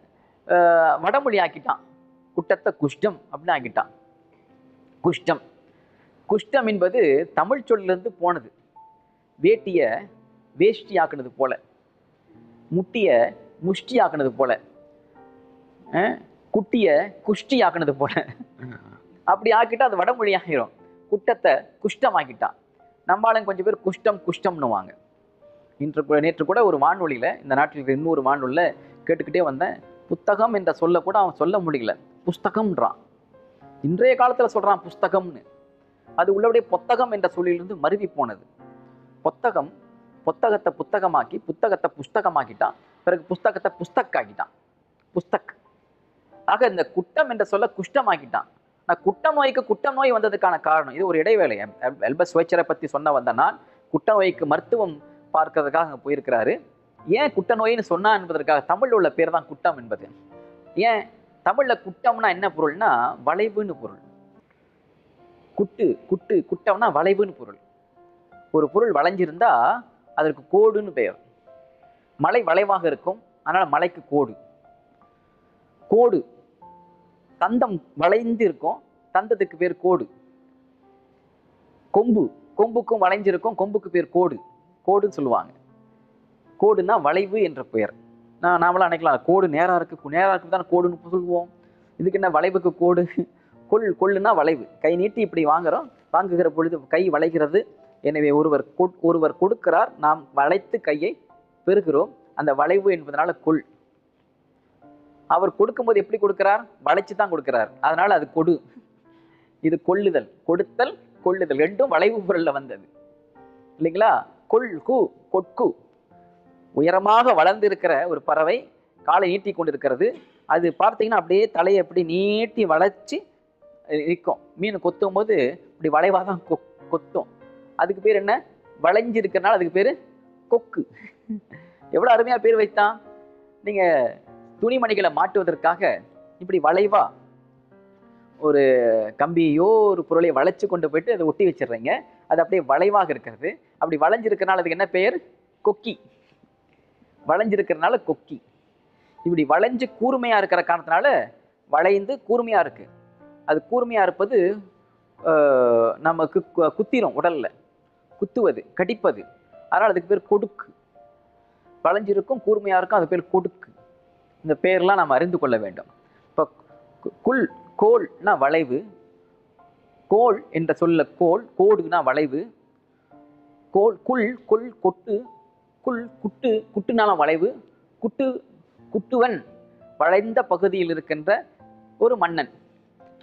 வடமொழி ஆக்கிட்டான் குட்டத்தை குஷ்டம் அப்படின்னு ஆக்கிட்டான் குஷ்டம் குஷ்டம் என்பது தமிழ் சொல்லிருந்து போனது வேட்டிய வேஷ்டி ஆக்குனது போல முட்டிய முஷ்டி ஆக்குனது போல அஹ், குட்டிய குஷ்டி ஆக்குனது போல அப்படி ஆக்கிட்டா அது வடமொழி ஆகிரும் குட்டத்தை குஷ்டம் ஆக்கிட்டான் நம்மளும் கொஞ்சம் பேர் குஷ்டம் குஷ்டம்னுவாங்க இன்று கூட நேற்று கூட ஒரு வானொலியில் இந்த நாட்டில் இருக்கிற இன்னொரு வானொலியில் கேட்டுக்கிட்டே வந்தேன் புத்தகம் என்ற சொல்ல கூட அவன் சொல்ல முடியல புஸ்தகம்ன்றான் இன்றைய காலத்தில் சொல்கிறான் புஸ்தகம்னு அது உள்ளபடியே புத்தகம் என்ற சொல்லிலிருந்து மருவி போனது புத்தகம் புத்தகத்தை புத்தகமாக்கி புத்தகத்தை புஸ்தகமாக்கிட்டான் பிறகு புஸ்தகத்தை புஸ்தக்காக்கிட்டான் புஸ்தக் ஆக இந்த குட்டம் என்ற சொல்ல குஷ்டமாக்கிட்டான் நான் குட்ட நோய்க்கு குட்ட நோய் வந்ததுக்கான காரணம் இது ஒரு இடைவேளை எல்- எல்- எல்பஸ் ஸ்வைச்சரை பற்றி சொன்ன வந்த நான் குட்ட நோய்க்கு மருத்துவம் பார்க்கறதுக்காக அங்கே போயிருக்கிறாரு ஏன் குட்ட நோயின்னு சொன்னா என்பதற்காக தமிழ்ல உள்ள பேர் தான் குட்டம் என்பது ஏன் தமிழ்ல குட்டம்னா என்ன பொருள்னா வளைவுன்னு பொருள் குட்டு குட்டு குட்டம்னா வளைவுன்னு பொருள் ஒரு பொருள் வளைஞ்சிருந்தா அதற்கு கோடுன்னு பெயர் மலை வளைவாக இருக்கும் அதனால மலைக்கு கோடு கோடு தந்தம் வளைந்து இருக்கும் தந்தத்துக்கு பேர் கோடு கொம்பு கொம்புக்கும் வளைஞ்சிருக்கும் கொம்புக்கு பேர் கோடு கோடுன்னு சொல்லுவாங்க கோடுனா வளைவு என்ற பெயர் நான் நாமளாம் நினைக்கலாம் கோடு நேரா இருக்கு நேரா இருக்கு தான் கோடுன்னு சொல்லுவோம் இதுக்கு என்ன வளைவுக்கு கோடு கொள் கொள்ளுனா வளைவு கை நீட்டி இப்படி வாங்குறோம் வாங்குகிற பொழுது கை வளைகிறது எனவே ஒருவர் கொ- ஒருவர் கொடுக்கிறார் நாம் வளைத்து கையை பெறுகிறோம் அந்த வளைவு என்பதனால கொள் அவர் கொடுக்கும்போது எப்படி கொடுக்கிறார் வளைச்சு தான் கொடுக்கிறார் அதனால அது கொடு இது கொள்ளுதல் கொடுத்தல் கொள்ளுதல் ரெண்டும் வளைவு பொருள்ல வந்தது இல்லைங்களா கொள் கு கொட்கு உயரமாக வளர்ந்திருக்கிற ஒரு பறவை காலை நீட்டி கொண்டிருக்கிறது அது பார்த்தீங்கன்னா அப்படியே தலையை அப்படி நீட்டி வளைச்சு நிற்கும் மீன் கொத்தும் போது இப்படி வளைவாக தான் கொ கொத்தும் அதுக்கு பேர் என்ன வளைஞ்சிருக்கிறனால அதுக்கு பேர் கொக்கு எவ்வளோ அருமையாக பேர் வைத்தான் நீங்கள் துணிமணிகளை மாட்டுவதற்காக இப்படி வளைவா ஒரு கம்பியோ ஒரு பொருளை வளைச்சு கொண்டு போயிட்டு அதை ஒட்டி வச்சிடுறீங்க அது அப்படியே வளைவாக இருக்கிறது அப்படி வளைஞ்சிருக்கிறனால அதுக்கு என்ன பெயர் கொக்கி வளைஞ்சிருக்கிறனால கொக்கி இப்படி வளைஞ்சு கூர்மையா இருக்கிற காரணத்தினால வளைந்து கூர்மையா இருக்கு அது கூர்மையா இருப்பது ஆஹ், நமக்கு கு- குத்திரும் உடல்ல குத்துவது கடிப்பது அதனால அதுக்கு பேர் கொடுக்கு வளைஞ்சிருக்கும் கூர்மையா இருக்கும் அது பேர் கொடுக்கு இந்த பேர்லாம் நாம் அறிந்து கொள்ள வேண்டும் இப்போ கு- குல் கோல்னா வளைவு கோல் என்ற சொல்ல கோல் கோடுனா வளைவு கோல் குல் கொல் கொட்டு குல் குட்டு குட்டுனால வளைவு குட்டு குட்டுவன் வளைந்த பகுதியில் இருக்கின்ற ஒரு மன்னன்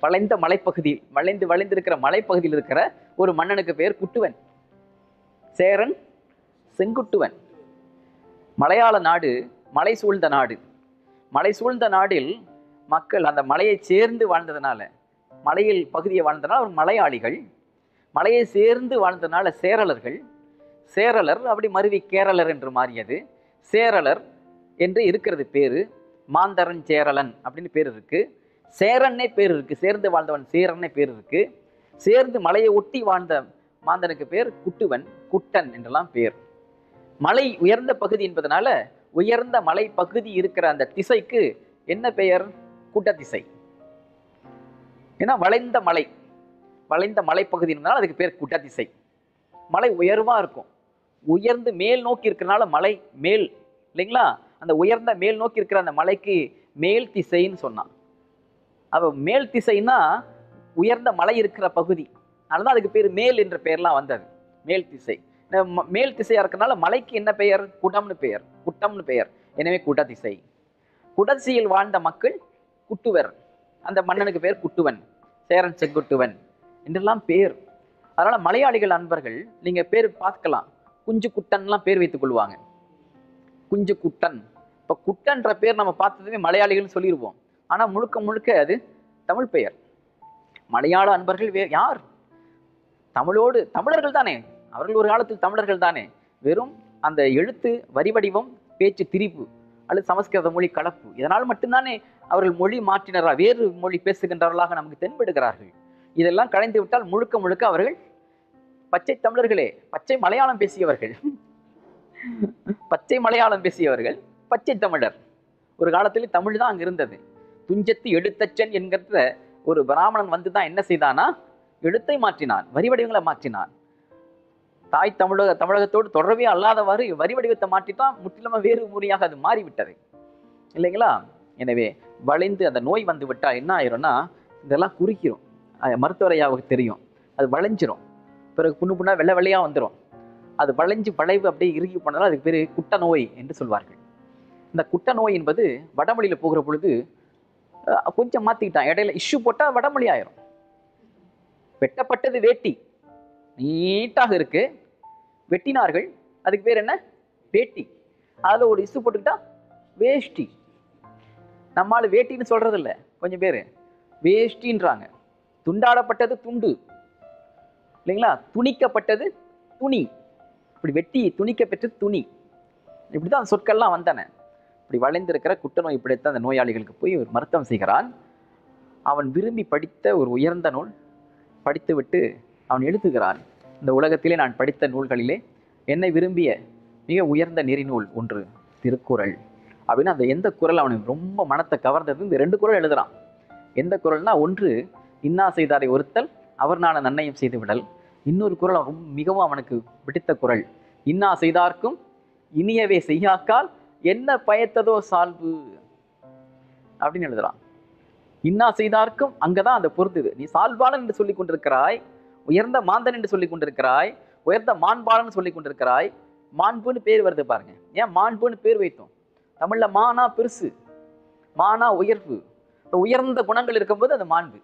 வளைந்த மலைப்பகுதியில் வளைந்து வளைந்திருக்கிற மலைப்பகுதியில் இருக்கிற ஒரு மன்னனுக்கு பெயர் குட்டுவன் சேரன் செங்குட்டுவன் மலையாள நாடு மலை சூழ்ந்த நாடு மலை சூழ்ந்த நாடில் மக்கள் அந்த மலையை சேர்ந்து வாழ்ந்ததுனால மலையில் பகுதியை வாழ்ந்ததுனால அவர் மலையாளிகள் மலையை சேர்ந்து வாழ்ந்ததுனால சேரலர்கள் சேரலர் அப்படி மருவி கேரளர் என்று மாறியது சேரலர் என்று இருக்கிறது பேரு மாந்தரன் சேரலன் அப்படின்னு பேர் இருக்கு சேரன்னே பேர் இருக்கு சேர்ந்து வாழ்ந்தவன் சேரன்னே பேர் இருக்கு சேர்ந்து மலையை ஒட்டி வாழ்ந்த மாந்தனுக்கு பேர் குட்டுவன் குட்டன் என்றெல்லாம் பேர் மலை உயர்ந்த பகுதி என்பதனால உயர்ந்த மலை பகுதி இருக்கிற அந்த திசைக்கு என்ன பெயர் குட்ட திசை ஏன்னா வளைந்த மலை வளைந்த மலைப்பகுதி என்பதனால அதுக்கு பேர் குட்ட திசை மலை உயர்வா இருக்கும் உயர்ந்து மேல் நோக்கி இருக்கிறனால மலை மேல் இல்லைங்களா அந்த உயர்ந்த மேல் நோக்கி இருக்கிற அந்த மலைக்கு மேல் திசைன்னு சொன்னான் அப்ப மேல் திசைன்னா உயர்ந்த மலை இருக்கிற பகுதி அதனால அதுக்கு பேர் மேல் என்ற பெயர்லாம் வந்தது மேல் திசை இந்த ம- மேல் திசையா இருக்கறனால மலைக்கு என்ன பெயர் குடம்னு பெயர் குட்டம்னு பெயர் எனவே குட திசை குடதிசையில் வாழ்ந்த மக்கள் குட்டுவர் அந்த மன்னனுக்கு பேர் குட்டுவன் சேரன் செங்குட்டுவன் என்றெல்லாம் பேர் அதனால மலையாளிகள் அன்பர்கள் நீங்க பேர் பார்க்கலாம் குஞ்சு குட்டன்லாம் பேர் வைத்துக் கொள்வாங்க குஞ்சு குட்டன் இப்போ குட்டன்ற பேர் நம்ம பார்த்ததுமே மலையாளிகள்னு சொல்லிடுவோம் ஆனா முழுக்க முழுக்க அது தமிழ் பெயர் மலையாள அன்பர்கள் வே யார் தமிழோடு தமிழர்கள் தானே அவர்கள் ஒரு காலத்தில் தமிழர்கள் தானே வெறும் அந்த எழுத்து வரி வடிவம் பேச்சு திரிப்பு அல்லது சமஸ்கிருத மொழி கலப்பு இதனால் மட்டும்தானே அவர்கள் மொழி மாற்றினரா வேறு மொழி பேசுகின்றவர்களாக நமக்கு தென்படுகிறார்கள் இதெல்லாம் கலைந்து விட்டால் முழுக்க முழுக்க அவர்கள் பச்சை தமிழர்களே பச்சை மலையாளம் பேசியவர்கள் பச்சை மலையாளம் பேசியவர்கள் பச்சை தமிழர் ஒரு காலத்தில் தமிழ் தான் அங்க இருந்தது துஞ்சத்து எழுத்தச்சன் என்கிற ஒரு பிராமணன் வந்து தான் என்ன செய்தானா எழுத்தை மாற்றினான் வரி வடிவங்களை மாற்றினான் தாய் தமிழக தமிழகத்தோடு தொடர்பே அல்லாதவாறு வரி வடிவத்தை மாற்றிட்டான் முற்றிலுமா வேறு மொழியாக அது மாறிவிட்டது இல்லைங்களா எனவே வளைந்து அந்த நோய் வந்து விட்டா என்ன ஆயிரும்னா இதெல்லாம் குறுக்கிரும் அது மருத்துவரையாவுக்கு தெரியும் அது வளைஞ்சிரும் பிறகு புண்ணு புண்ணா வெள்ளை வெள்ளையா வந்துடும் அது வளைஞ்சு வளைவு அப்படியே இறுகி போனதால் அதுக்கு பேர் குட்ட நோய் என்று சொல்வார்கள் இந்த குட்ட நோய் என்பது வடமொழியில் போகிற பொழுது அஹ், கொஞ்சம் மாத்திக்கிட்டான் இடையில இஷ்யூ போட்டா வடமொழி ஆயிரும் வெட்டப்பட்டது வேட்டி நீட்டாக இருக்கு வெட்டினார்கள் அதுக்கு பேர் என்ன வேட்டி அதுல ஒரு இஷ்யூ போட்டுக்கிட்டா வேஷ்டி நம்மால் வேட்டின்னு சொல்றது இல்ல கொஞ்சம் பேர் வேஷ்டின்றாங்க துண்டாடப்பட்டது துண்டு இல்லைங்களா துணிக்கப்பட்டது துணி இப்படி வெட்டி துணிக்கப்பெற்றது துணி இப்படிதான் சொற்கள்லாம் வந்தன இப்படி வளைந்திருக்கிற குட்டநோய் பிடித்த அந்த நோயாளிகளுக்கு போய் ஒரு மருத்துவம் செய்கிறான் அவன் விரும்பி படித்த ஒரு உயர்ந்த நூல் படித்துவிட்டு அவன் எழுதுகிறான் இந்த உலகத்திலே நான் படித்த நூல்களிலே என்னை விரும்பிய மிக உயர்ந்த நெறிநூல் ஒன்று திருக்குறள் அப்படின்னு அந்த எந்த குறள் அவனுக்கு ரொம்ப மனத்தை கவர்ந்தது இந்த ரெண்டு குறள் எழுதுறான் எந்த குறள்னா ஒன்று இன்னா செய்தாரை ஒருத்தல் அவர் நான நன்னயம் செய்து விடல் இன்னொரு குறள் அவன் ரொம்ப மிகவும் அவனுக்கு பிடித்த குறள் இன்னா செய்தார்க்கும் இனியவே செய்யாக்கால் என்ன பயத்ததோ சால்பு அப்படின்னு எழுதுறான் இன்னா செய்தார்க்கும் அங்கதான் அந்த பொருந்துது நீ சால்பாளன் என்று சொல்லிக் கொண்டிருக்கிறாய் உயர்ந்த மாந்தன் என்று சொல்லிக் கொண்டிருக்கிறாய் உயர்ந்த மாண்பாளன் சொல்லிக் கொண்டிருக்கிறாய் மாண்புன்னு பேர் வருது பாருங்க ஏன் மாண்புன்னு பேர் வைத்தோம் தமிழ்ல மானா பெருசு மானா உயர்வு இப்ப உயர்ந்த குணங்கள் இருக்கும்போது அது மாண்பு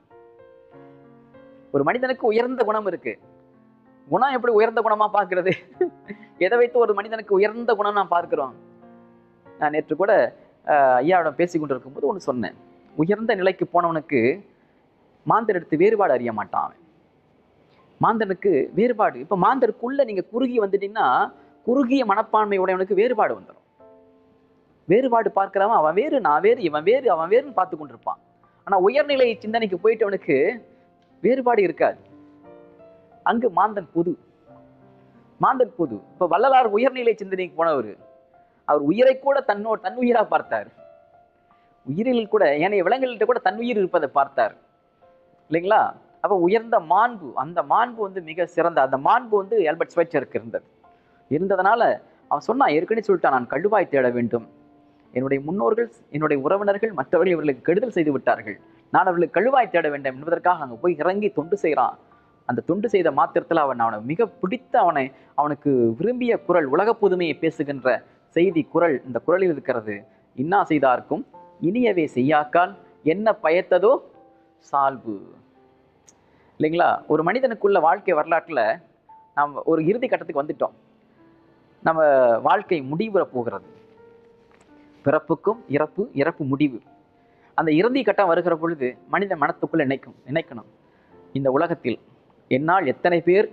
ஒரு மனிதனுக்கு உயர்ந்த குணம் இருக்கு குணம் எப்படி உயர்ந்த குணமா பார்க்கிறது எதை வைத்து ஒரு மனிதனுக்கு உயர்ந்த குணம் நான் பார்க்கிறோம் நான் நேற்று கூட அஹ், ஐயாவிடம் பேசி கொண்டிருக்கும் போது ஒன்று சொன்னேன் உயர்ந்த நிலைக்கு போனவனுக்கு மாந்தர் எடுத்து வேறுபாடு அறிய மாட்டான் அவன் மாந்தனுக்கு வேறுபாடு இப்போ மாந்தருக்குள்ள நீங்க குறுகி வந்துட்டீங்கன்னா குறுகிய மனப்பான்மை உடையவனுக்கு வேறுபாடு வந்துடும் வேறுபாடு பார்க்கிறவன் அவன் வேறு நான் வேறு இவன் வேறு அவன் வேறுன்னு பார்த்து கொண்டிருப்பான் ஆனா உயர்நிலை சிந்தனைக்கு போயிட்டவனுக்கு வேறுபாடு இருக்காது அங்கு மாந்தன் பொது மாந்தன் பொது இப்ப வள்ளலார் உயர்நிலை சிந்தனைக்கு போனவர் அவர் உயிரை கூட தன்னோட தன்னுயிரா பார்த்தார் உயிரில் கூட ஏனைய விலங்குகள்கிட்ட கூட தன்னுயிர் இருப்பதை பார்த்தார் இல்லைங்களா அப்ப உயர்ந்த மாண்பு அந்த மாண்பு வந்து மிக சிறந்த அந்த மாண்பு வந்து ஆல்பர்ட் ஸ்வைச்சருக்கு இருந்தது இருந்ததனால அவன் சொன்னான் ஏற்கனவே சொல்லிட்டான் நான் கழுவாய் தேட வேண்டும் என்னுடைய முன்னோர்கள் என்னுடைய உறவினர்கள் மற்றவர்கள் இவர்களுக்கு கெடுதல் செய்து விட்டார்கள் நான் அவர்களுக்கு கழுவாய் தேட வேண்டும் என்பதற்காக அங்கே போய் இறங்கி தொண்டு செய்கிறான் அந்த தொண்டு செய்த மாத்திரத்தில் அவன் அவனை மிக பிடித்த அவனை அவனுக்கு விரும்பிய குரல் உலக புதுமையை பேசுகின்ற செய்தி குரல் இந்த குரலில் இருக்கிறது இன்னா செய்தார்க்கும் இனியவே செய்யாக்கால் என்ன பயத்ததோ சால்பு இல்லைங்களா ஒரு மனிதனுக்குள்ள வாழ்க்கை வரலாற்றில் நாம் ஒரு இறுதி கட்டத்துக்கு வந்துட்டோம் நம்ம வாழ்க்கை முடிவுற போகிறது பிறப்புக்கும் இறப்பு இறப்பு முடிவு அந்த இறுதி கட்டம் வருகிற பொழுது மனித மனத்துக்குள்ள நினைக்கும் நினைக்கணும் இந்த உலகத்தில் என்னால் எத்தனை பேர்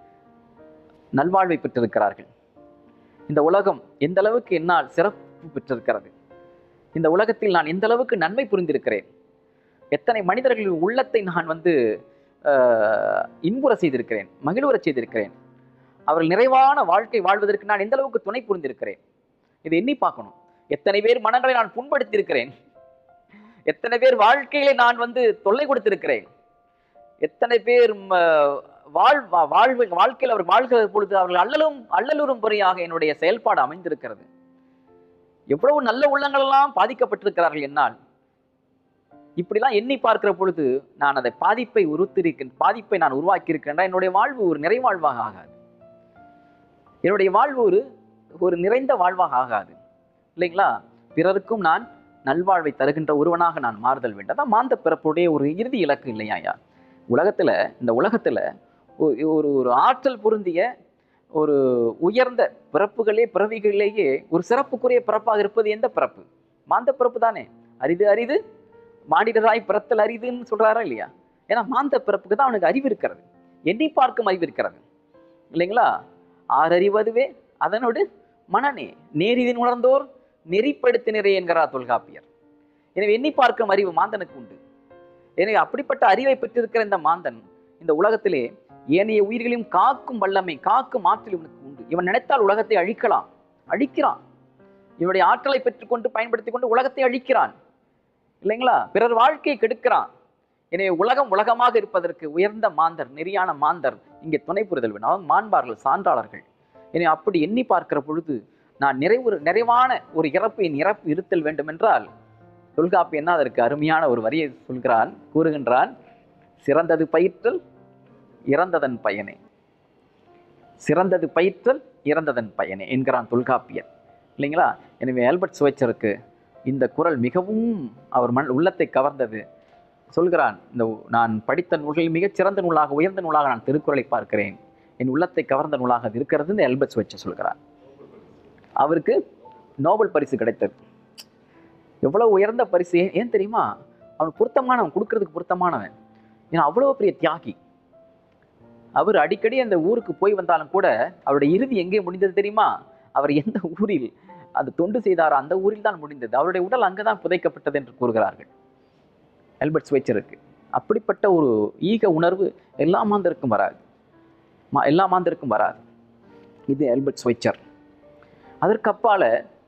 நல்வாழ்வை பெற்றிருக்கிறார்கள் இந்த உலகம் எந்த அளவுக்கு என்னால் சிறப்பு பெற்றிருக்கிறது இந்த உலகத்தில் நான் எந்த அளவுக்கு நன்மை புரிந்திருக்கிறேன் எத்தனை மனிதர்களின் உள்ளத்தை நான் வந்து ஆஹ், இன்புற செய்திருக்கிறேன் மகிழ்வுறச் செய்திருக்கிறேன் அவர்கள் நிறைவான வாழ்க்கை வாழ்வதற்கு நான் எந்த அளவுக்கு துணை புரிந்திருக்கிறேன் இதை எண்ணி பார்க்கணும் எத்தனை பேர் மனங்களை நான் புண்படுத்தியிருக்கிறேன் எத்தனை பேர் வாழ்க்கையிலே நான் வந்து தொல்லை கொடுத்திருக்கிறேன் எத்தனை பேர் ம, வாழ் வா- வாழ்வு வாழ்க்கையில் அவர் வாழ்கிற பொழுது அவர்கள் அல்லலும் அல்லலுறும் பொறியாக என்னுடைய செயல்பாடு அமைந்திருக்கிறது எவ்வளவு நல்ல உள்ளங்கள் எல்லாம் பாதிக்கப்பட்டிருக்கிறார்கள் என்னால் இப்படிலாம் எண்ணி பார்க்கிற பொழுது நான் அதை பாதிப்பை உருத்திருக்கேன் பாதிப்பை நான் உருவாக்கி இருக்கிறேன் என்னுடைய வாழ்வு ஒரு நிறைவாழ்வாக ஆகாது என்னுடைய வாழ்வு ஒரு ஒரு நிறைந்த வாழ்வாக ஆகாது இல்லைங்களா பிறருக்கும் நான் நல்வாழ்வை தருகின்ற ஒருவனாக நான் மாறுதல் வேண்டும் அதான் மாந்த பிறப்புடைய ஒரு இறுதி இலக்கு இல்லையாயா உலகத்துல இந்த உலகத்துல ஒ- ஒரு ஒரு ஆற்றல் பொருந்திய ஒரு உயர்ந்த பிறப்புகளே பிறவிகளிலேயே ஒரு சிறப்புக்குரிய பிறப்பாக இருப்பது எந்த பிறப்பு மாந்த பிறப்பு தானே அரிது அரிது மானிடராய் பிறத்தல் அரிதுன்னு சொல்றாரா இல்லையா ஏன்னா மாந்த பிறப்புக்கு தான் அவனுக்கு அறிவு இருக்கிறது எண்ணி பார்க்கும் அறிவு இருக்கிறது இல்லைங்களா ஆறறிவதுவே அதனோடு மனநே நேரிதின் உணர்ந்தோர் நெறிப்படுத்தினரே என்கிறார் தொல்காப்பியர் எனவே எண்ணி பார்க்கும் அறிவு மாந்தனுக்கு உண்டு எனவே அப்படிப்பட்ட அறிவை பெற்றிருக்கிற இந்த மாந்தன் இந்த உலகத்திலே ஏனைய உயிர்களையும் காக்கும் வல்லமை காக்கும் ஆற்றல் இவனுக்கு உண்டு இவன் நினைத்தால் உலகத்தை அழிக்கலாம் அழிக்கிறான் இவனுடைய ஆற்றலை பெற்றுக்கொண்டு பயன்படுத்தி கொண்டு உலகத்தை அழிக்கிறான் இல்லைங்களா பிறர் வாழ்க்கையை கெடுக்கிறான் எனவே உலகம் உலகமாக இருப்பதற்கு உயர்ந்த மாந்தர் நெறியான மாந்தர் இங்கே துணை புரிதல் வேண்டும் அவங்க மாண்பார்கள் சான்றாளர்கள் எனவே அப்படி எண்ணி பார்க்கிற பொழுது நான் நிறைவு நிறைவான ஒரு இறப்பு என் இறப்பு இருத்தல் வேண்டும் என்றால் தொல்காப்பு என்ன அதற்கு அருமையான ஒரு வரியை சொல்கிறான் கூறுகின்றான் சிறந்தது பயிற்றல் இறந்ததன் பயனே சிறந்தது பயிற்றல் இறந்ததன் பயனே என்கிறான் தொல்காப்பியர் இல்லைங்களா எனவே ஆல்பர்ட் சுவைச்சருக்கு இந்த குரல் மிகவும் அவர் மண் உள்ளத்தை கவர்ந்தது சொல்கிறான் இந்த நான் படித்த நூல்களில் மிகச் சிறந்த நூலாக உயர்ந்த நூலாக நான் திருக்குறளை பார்க்கிறேன் என் உள்ளத்தை கவர்ந்த நூலாக அது இருக்கிறது இந்த ஆல்பர்ட் சுவைச்சர் சொல்கிறார் அவருக்கு நோபல் பரிசு கிடைத்தது எவ்வளவு உயர்ந்த பரிசு ஏன் ஏன் தெரியுமா அவன் பொருத்தமானவன் கொடுக்கறதுக்கு பொருத்தமானவன் ஏன்னா அவ்வளோ பெரிய தியாகி அவர் அடிக்கடி அந்த ஊருக்கு போய் வந்தாலும் கூட அவருடைய இறுதி எங்கே முடிந்தது தெரியுமா அவர் எந்த ஊரில் அந்த தொண்டு செய்தாரோ அந்த ஊரில் தான் முடிந்தது அவருடைய உடல் அங்கதான் புதைக்கப்பட்டது என்று கூறுகிறார்கள் ஆல்பர்ட் ஸ்வைச்சருக்கு அப்படிப்பட்ட ஒரு ஈக உணர்வு எல்லா மாந்தருக்கும் வராது மா எல்லா மாந்தருக்கும் வராது இது ஆல்பர்ட் ஸ்வைச்சர் அதற்கு அப்பால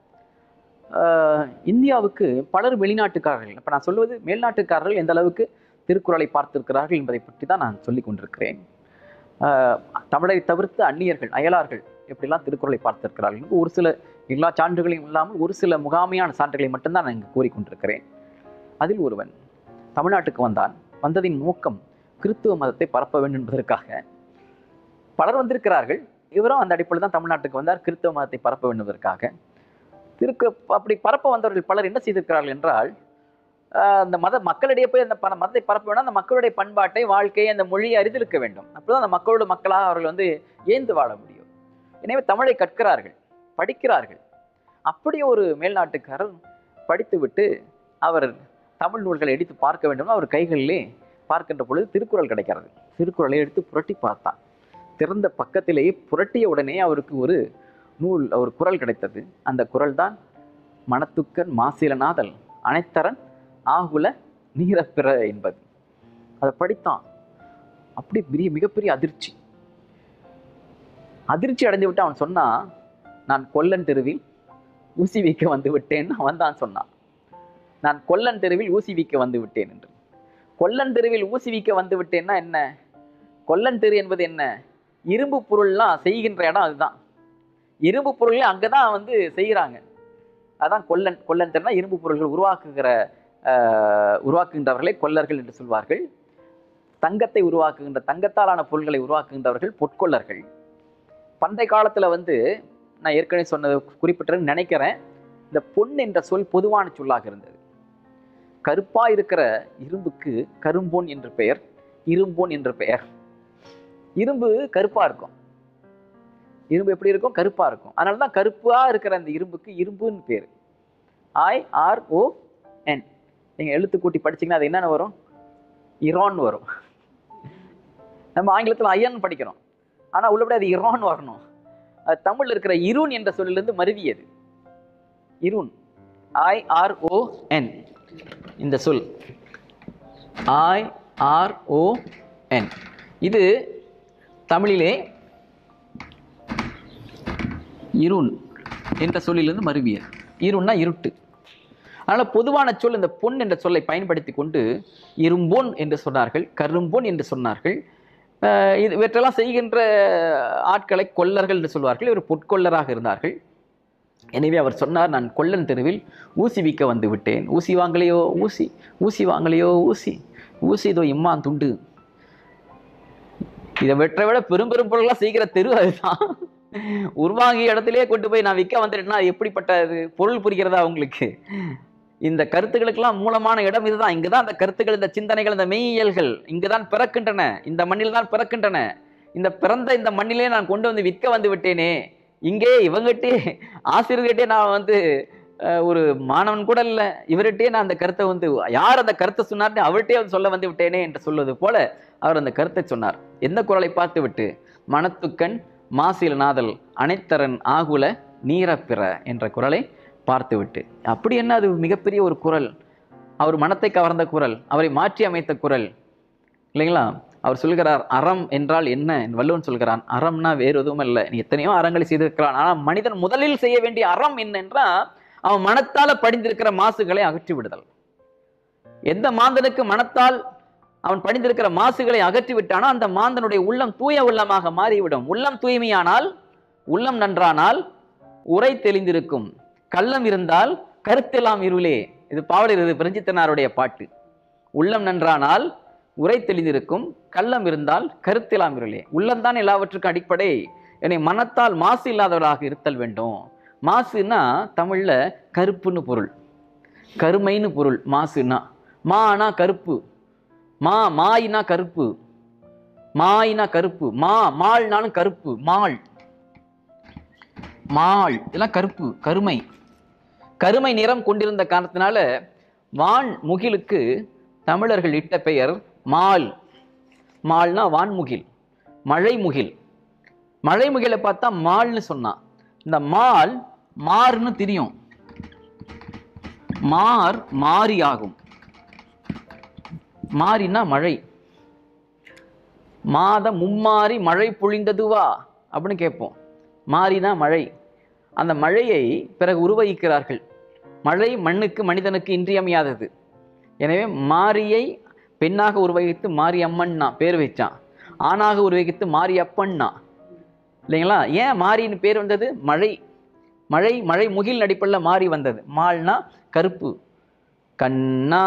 ஆஹ், இந்தியாவுக்கு பலர் வெளிநாட்டுக்காரர்கள் இப்போ நான் சொல்வது மேல்நாட்டுக்காரர்கள் எந்த அளவுக்கு திருக்குறளை பார்த்திருக்கிறார்கள் என்பதை பற்றி தான் நான் சொல்லிக் கொண்டிருக்கிறேன் ஆஹ், தமிழரை தவிர்த்து அந்நியர்கள் அயலார்கள் எப்படிலாம் திருக்குறளை பார்த்திருக்கிறார்கள் என்று ஒரு சில எல்லா சான்றுகளையும் இல்லாமல் ஒரு சில முகாமையான சான்றுகளை மட்டும்தான் நான் இங்கு கூறிக்கொண்டிருக்கிறேன் அதில் ஒருவன் தமிழ்நாட்டுக்கு வந்தான் வந்ததின் நோக்கம் கிறித்துவ மதத்தை பரப்ப வேண்டும் என்பதற்காக பலர் வந்திருக்கிறார்கள் இவரும் அந்த அடிப்படையில் தான் தமிழ்நாட்டுக்கு வந்தார் கிறித்துவ மதத்தை பரப்ப வேண்டும் என்பதற்காக திருக்கு அப்படி பரப்ப வந்தவர்கள் பலர் என்ன செய்திருக்கிறார்கள் என்றால் ஆஹ் அந்த மத மக்களிடையே போய் அந்த ப- மதத்தை பரப்ப வேணும் அந்த மக்களுடைய பண்பாட்டை வாழ்க்கையை அந்த மொழியை அறிந்திருக்க வேண்டும் அப்பதான் அந்த மக்களோட மக்களாக அவர்கள் வந்து ஏந்து வாழ முடியும் எனவே தமிழை கற்கிறார்கள் படிக்கிறார்கள் அப்படி ஒரு மேல்நாட்டுக்காரர் படித்துவிட்டு அவர் தமிழ் நூல்களை எடுத்து பார்க்க வேண்டும் அவர் கைகளிலே பார்க்கின்ற பொழுது திருக்குறள் கிடைக்கிறது திருக்குறளை எடுத்து புரட்டி பார்த்தான் திறந்த பக்கத்திலேயே புரட்டிய உடனே அவருக்கு ஒரு நூல் ஒரு குறள் கிடைத்தது அந்த குறள் தான் மனத்துக்கன் மாசிலனாதல் அனைத்தரன் ஆகுல நீரப்பிற என்பது அதை படித்தான் அப்படி பெரிய மிகப்பெரிய அதிர்ச்சி அதிர்ச்சி அடைந்து விட்டு அவன் சொன்னான் நான் கொல்லன் தெருவில் ஊசி வைக்க வந்து விட்டேன் அவன் தான் சொன்னான் நான் கொல்லன் தெருவில் ஊசி வைக்க வந்து விட்டேன் என்று கொல்லன் தெருவில் ஊசி வைக்க வந்து விட்டேன்னா என்ன கொல்லன் தெரு என்பது என்ன இரும்பு பொருள்லாம் செய்கின்ற இடம் அதுதான் இரும்பு பொருளே அங்கே தான் வந்து செய்கிறாங்க அதான் கொல்லன் கொல்லன் தெருனா இரும்பு பொருள்கள் உருவாக்குகிற ஆஹ், உருவாக்குகின்றவர்களை கொல்லர்கள் என்று சொல்வார்கள் தங்கத்தை உருவாக்குகின்ற தங்கத்தாலான பொருள்களை உருவாக்குகின்றவர்கள் பொற்கொள்ளர்கள் பண்டைய காலத்தில் வந்து நான் ஏற்கனவே சொன்னது குறிப்பிட்டது நினைக்கிறேன் இந்த பொன் என்ற சொல் பொதுவான சொல்லாக இருந்தது கருப்பா இருக்கிற இரும்புக்கு கரும்போன் என்று பெயர் இரும்போன் என்று பெயர் இரும்பு கருப்பா இருக்கும் இரும்பு எப்படி இருக்கும் கருப்பா இருக்கும் அதனால தான் கருப்பா இருக்கிற அந்த இரும்புக்கு இரும்புன்னு பேர் ஐ ஆர் ஓ என் நீங்க எழுத்து கூட்டி படிச்சீங்கன்னா அது என்னென்ன வரும் இரான் வரும் நம்ம ஆங்கிலத்தில் அயன் படிக்கிறோம் ஆனா உள்ளபடி அது இரான் வரணும் அது தமிழ்ல இருக்கிற இருன் என்ற சொல்லிலிருந்து மருவியது இருன் ஐ ஆர் ஓ என் இந்த சொல் ஐ ஆர் ஓ என் இது தமிழிலே இருன் என்ற சொல்லிலிருந்து மருவியது இருன்னா இருட்டு அதனால் பொதுவான சொல் இந்த பொன் என்ற சொல்லை பயன்படுத்தி கொண்டு இரும்பொன் என்று சொன்னார்கள் கரும்பொன் என்று சொன்னார்கள் அஹ் இது இவற்றெல்லாம் செய்கின்ற ஆட்களை கொல்லர்கள் என்று சொல்வார்கள் இவர் பொற்கொள்ளராக இருந்தார்கள் எனவே அவர் சொன்னார் நான் கொல்லன் தெருவில் ஊசி விற்க வந்து விட்டேன் ஊசி வாங்கலையோ ஊசி ஊசி வாங்கலையோ ஊசி ஊசி இதோ இம்மான் துண்டு இதை வெற்றை விட பெரும் பெரும் பொருள்லாம் செய்கிற தெரு அதுதான் உருவாங்கிய இடத்திலே கொண்டு போய் நான் விற்க வந்துட்டேன்னா அது எப்படிப்பட்ட இது பொருள் புரிகிறதா உங்களுக்கு இந்த கருத்துக்களுக்கெல்லாம் மூலமான இடம் இதுதான் இங்குதான் அந்த கருத்துக்கள் இந்த சிந்தனைகள் இந்த மெய்யியல்கள் இங்குதான் பிறக்கின்றன இந்த மண்ணில் தான் பிறக்கின்றன இந்த பிறந்த இந்த மண்ணிலே நான் கொண்டு வந்து விற்க வந்து விட்டேனே இங்கே இவங்ககிட்டே ஆசிரியர்கிட்டே நான் வந்து அஹ், ஒரு மாணவன் கூட இல்லை இவர்கிட்டயே நான் அந்த கருத்தை வந்து யார் அந்த கருத்தை சொன்னார்னு அவர்கிட்டயே வந்து சொல்ல வந்து விட்டேனே என்று சொல்வது போல அவர் அந்த கருத்தை சொன்னார் எந்த குரலை பார்த்து விட்டு மனத்துக்கண் மாசில் நாதல் அனைத்தரன் ஆகுல நீரப்பிற என்ற குரலை பார்த்துவிட்டு அப்படி என்ன அது மிகப்பெரிய ஒரு குரல் அவர் மனத்தை கவர்ந்த குரல் அவரை மாற்றி அமைத்த குரல் இல்லைங்களா அவர் சொல்கிறார் அறம் என்றால் என்ன வள்ளுவன் சொல்கிறான் அறம்னா வேறு எதுவும் இல்லை நீ எத்தனையோ அறங்களை செய்திருக்கிறான் ஆனால் மனிதன் முதலில் செய்ய வேண்டிய அறம் என்னென்றால் அவன் மனத்தால படிந்திருக்கிற மாசுகளை அகற்றி விடுதல் எந்த மாந்தனுக்கு மனத்தால் அவன் படிந்திருக்கிற மாசுகளை அகற்றி விட்டானோ அந்த மாந்தனுடைய உள்ளம் தூய உள்ளமாக மாறிவிடும் உள்ளம் தூய்மையானால் உள்ளம் நன்றானால் உரை தெளிந்திருக்கும் கள்ளம் இருந்தால் கருத்தெல்லாம் இருளே இது பாவலர் இது பிரெஞ்சித்தனாருடைய பாட்டு உள்ளம் நன்றானால் உரை தெளிந்திருக்கும் கள்ளம் இருந்தால் கருத்தெல்லாம் இருளே உள்ளம்தான் எல்லாவற்றுக்கும் அடிப்படை என்னை மனத்தால் மாசு இல்லாதவராக இருத்தல் வேண்டும் மாசுன்னா தமிழ்ல கருப்புன்னு பொருள் கருமைன்னு பொருள் மாசுன்னா மானா கருப்பு மா மாயினா கருப்பு மாயினா கருப்பு மா மால்னாலும் கருப்பு மால் மால் இதெல்லாம் கருப்பு கருமை கருமை நிறம் கொண்டிருந்த காரணத்தினால வான் முகிலுக்கு தமிழர்கள் இட்ட பெயர் மால் மால்னா வான்முகில் மழை முகில் மழை முகிலை பார்த்தா மால்னு சொன்னான் இந்த மால் மாறுன்னு தெரியும் மார் மாறி ஆகும் மாறினா மழை மாதம் மும்மாறி மழை பொழிந்ததுவா அப்படின்னு கேட்போம் மாறினா மழை அந்த மழையை பிறகு உருவகிக்கிறார்கள் மழை மண்ணுக்கு மனிதனுக்கு இன்றியமையாதது எனவே மாரியை பெண்ணாக உருவகித்து மாரியம்மன்னா பேர் வச்சான் ஆணாக உருவகித்து மாரியப்பன்னா இல்லைங்களா ஏன் மாரின்னு பேர் வந்தது மழை மழை மழை முகில் நடிப்பில் மாறி வந்தது மால்னா கருப்பு கண்ணா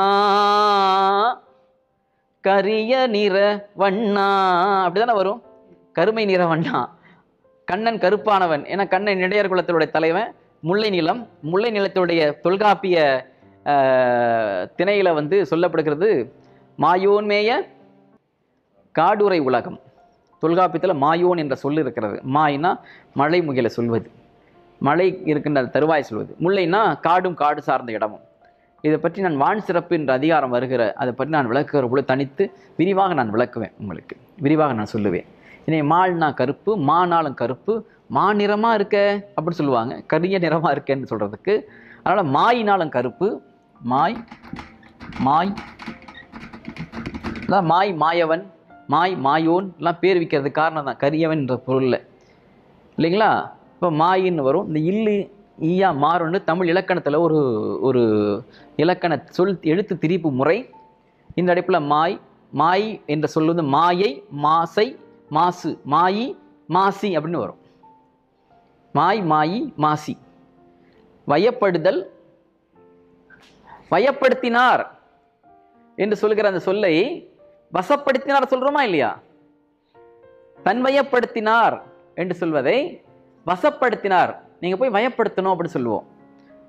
கரிய நிற வண்ணா அப்படிதானே வரும் கருமை நிற வண்ணா கண்ணன் கருப்பானவன் ஏன்னா கண்ணன் இடையர் குலத்தினுடைய தலைவன் முல்லை நிலம் முல்லை நிலத்தினுடைய தொல்காப்பிய ஆஹ், திணையில வந்து சொல்லப்படுகிறது மாயோன்மேய காடுரை உலகம் தொல்காப்பியத்தில் மாயோன் என்ற சொல் இருக்கிறது மாய்னா மழை முகில சொல்வது மழை இருக்கின்ற அந்த தருவாய் சொல்வது முல்லைனா காடும் காடு சார்ந்த இடமும் இதை பற்றி நான் வான் சிறப்பு என்ற அதிகாரம் வருகிற அதை பற்றி நான் விளக்குகிற பொழுது தனித்து விரிவாக நான் விளக்குவேன் உங்களுக்கு விரிவாக நான் சொல்லுவேன் இனி மால்னா கருப்பு மானாலும் கருப்பு மா நிறமாக இருக்க அப்படின்னு சொல்லுவாங்க கரிய நிறமாக இருக்கேன்னு சொல்கிறதுக்கு அதனால் மாயினாலும் கருப்பு மாய் மாய் அதான் மாய் மாயவன் மாய் மாயோன் எல்லாம் பேர் வைக்கிறது காரணம் தான் கரியவன் என்ற பொருளில் இல்லைங்களா இப்போ மாயின்னு வரும் இந்த இல்லு ஈயா மாறுன்னு தமிழ் இலக்கணத்தில் ஒரு ஒரு இலக்கண சொல் எழுத்து திரிப்பு முறை இந்த அடிப்பில் மாய் மாய் என்ற சொல் வந்து மாயை மாசை மாசு மாயி மாசி அப்படின்னு வரும் மாய் மாயி மாசி வயப்படுதல் வயப்படுத்தினார் என்று சொல்கிற அந்த சொல்லை வசப்படுத்தினார் சொல்றோமா இல்லையா தன்வயப்படுத்தினார் என்று சொல்வதை வசப்படுத்தினார் நீங்க போய் வயப்படுத்தணும் அப்படின்னு சொல்லுவோம்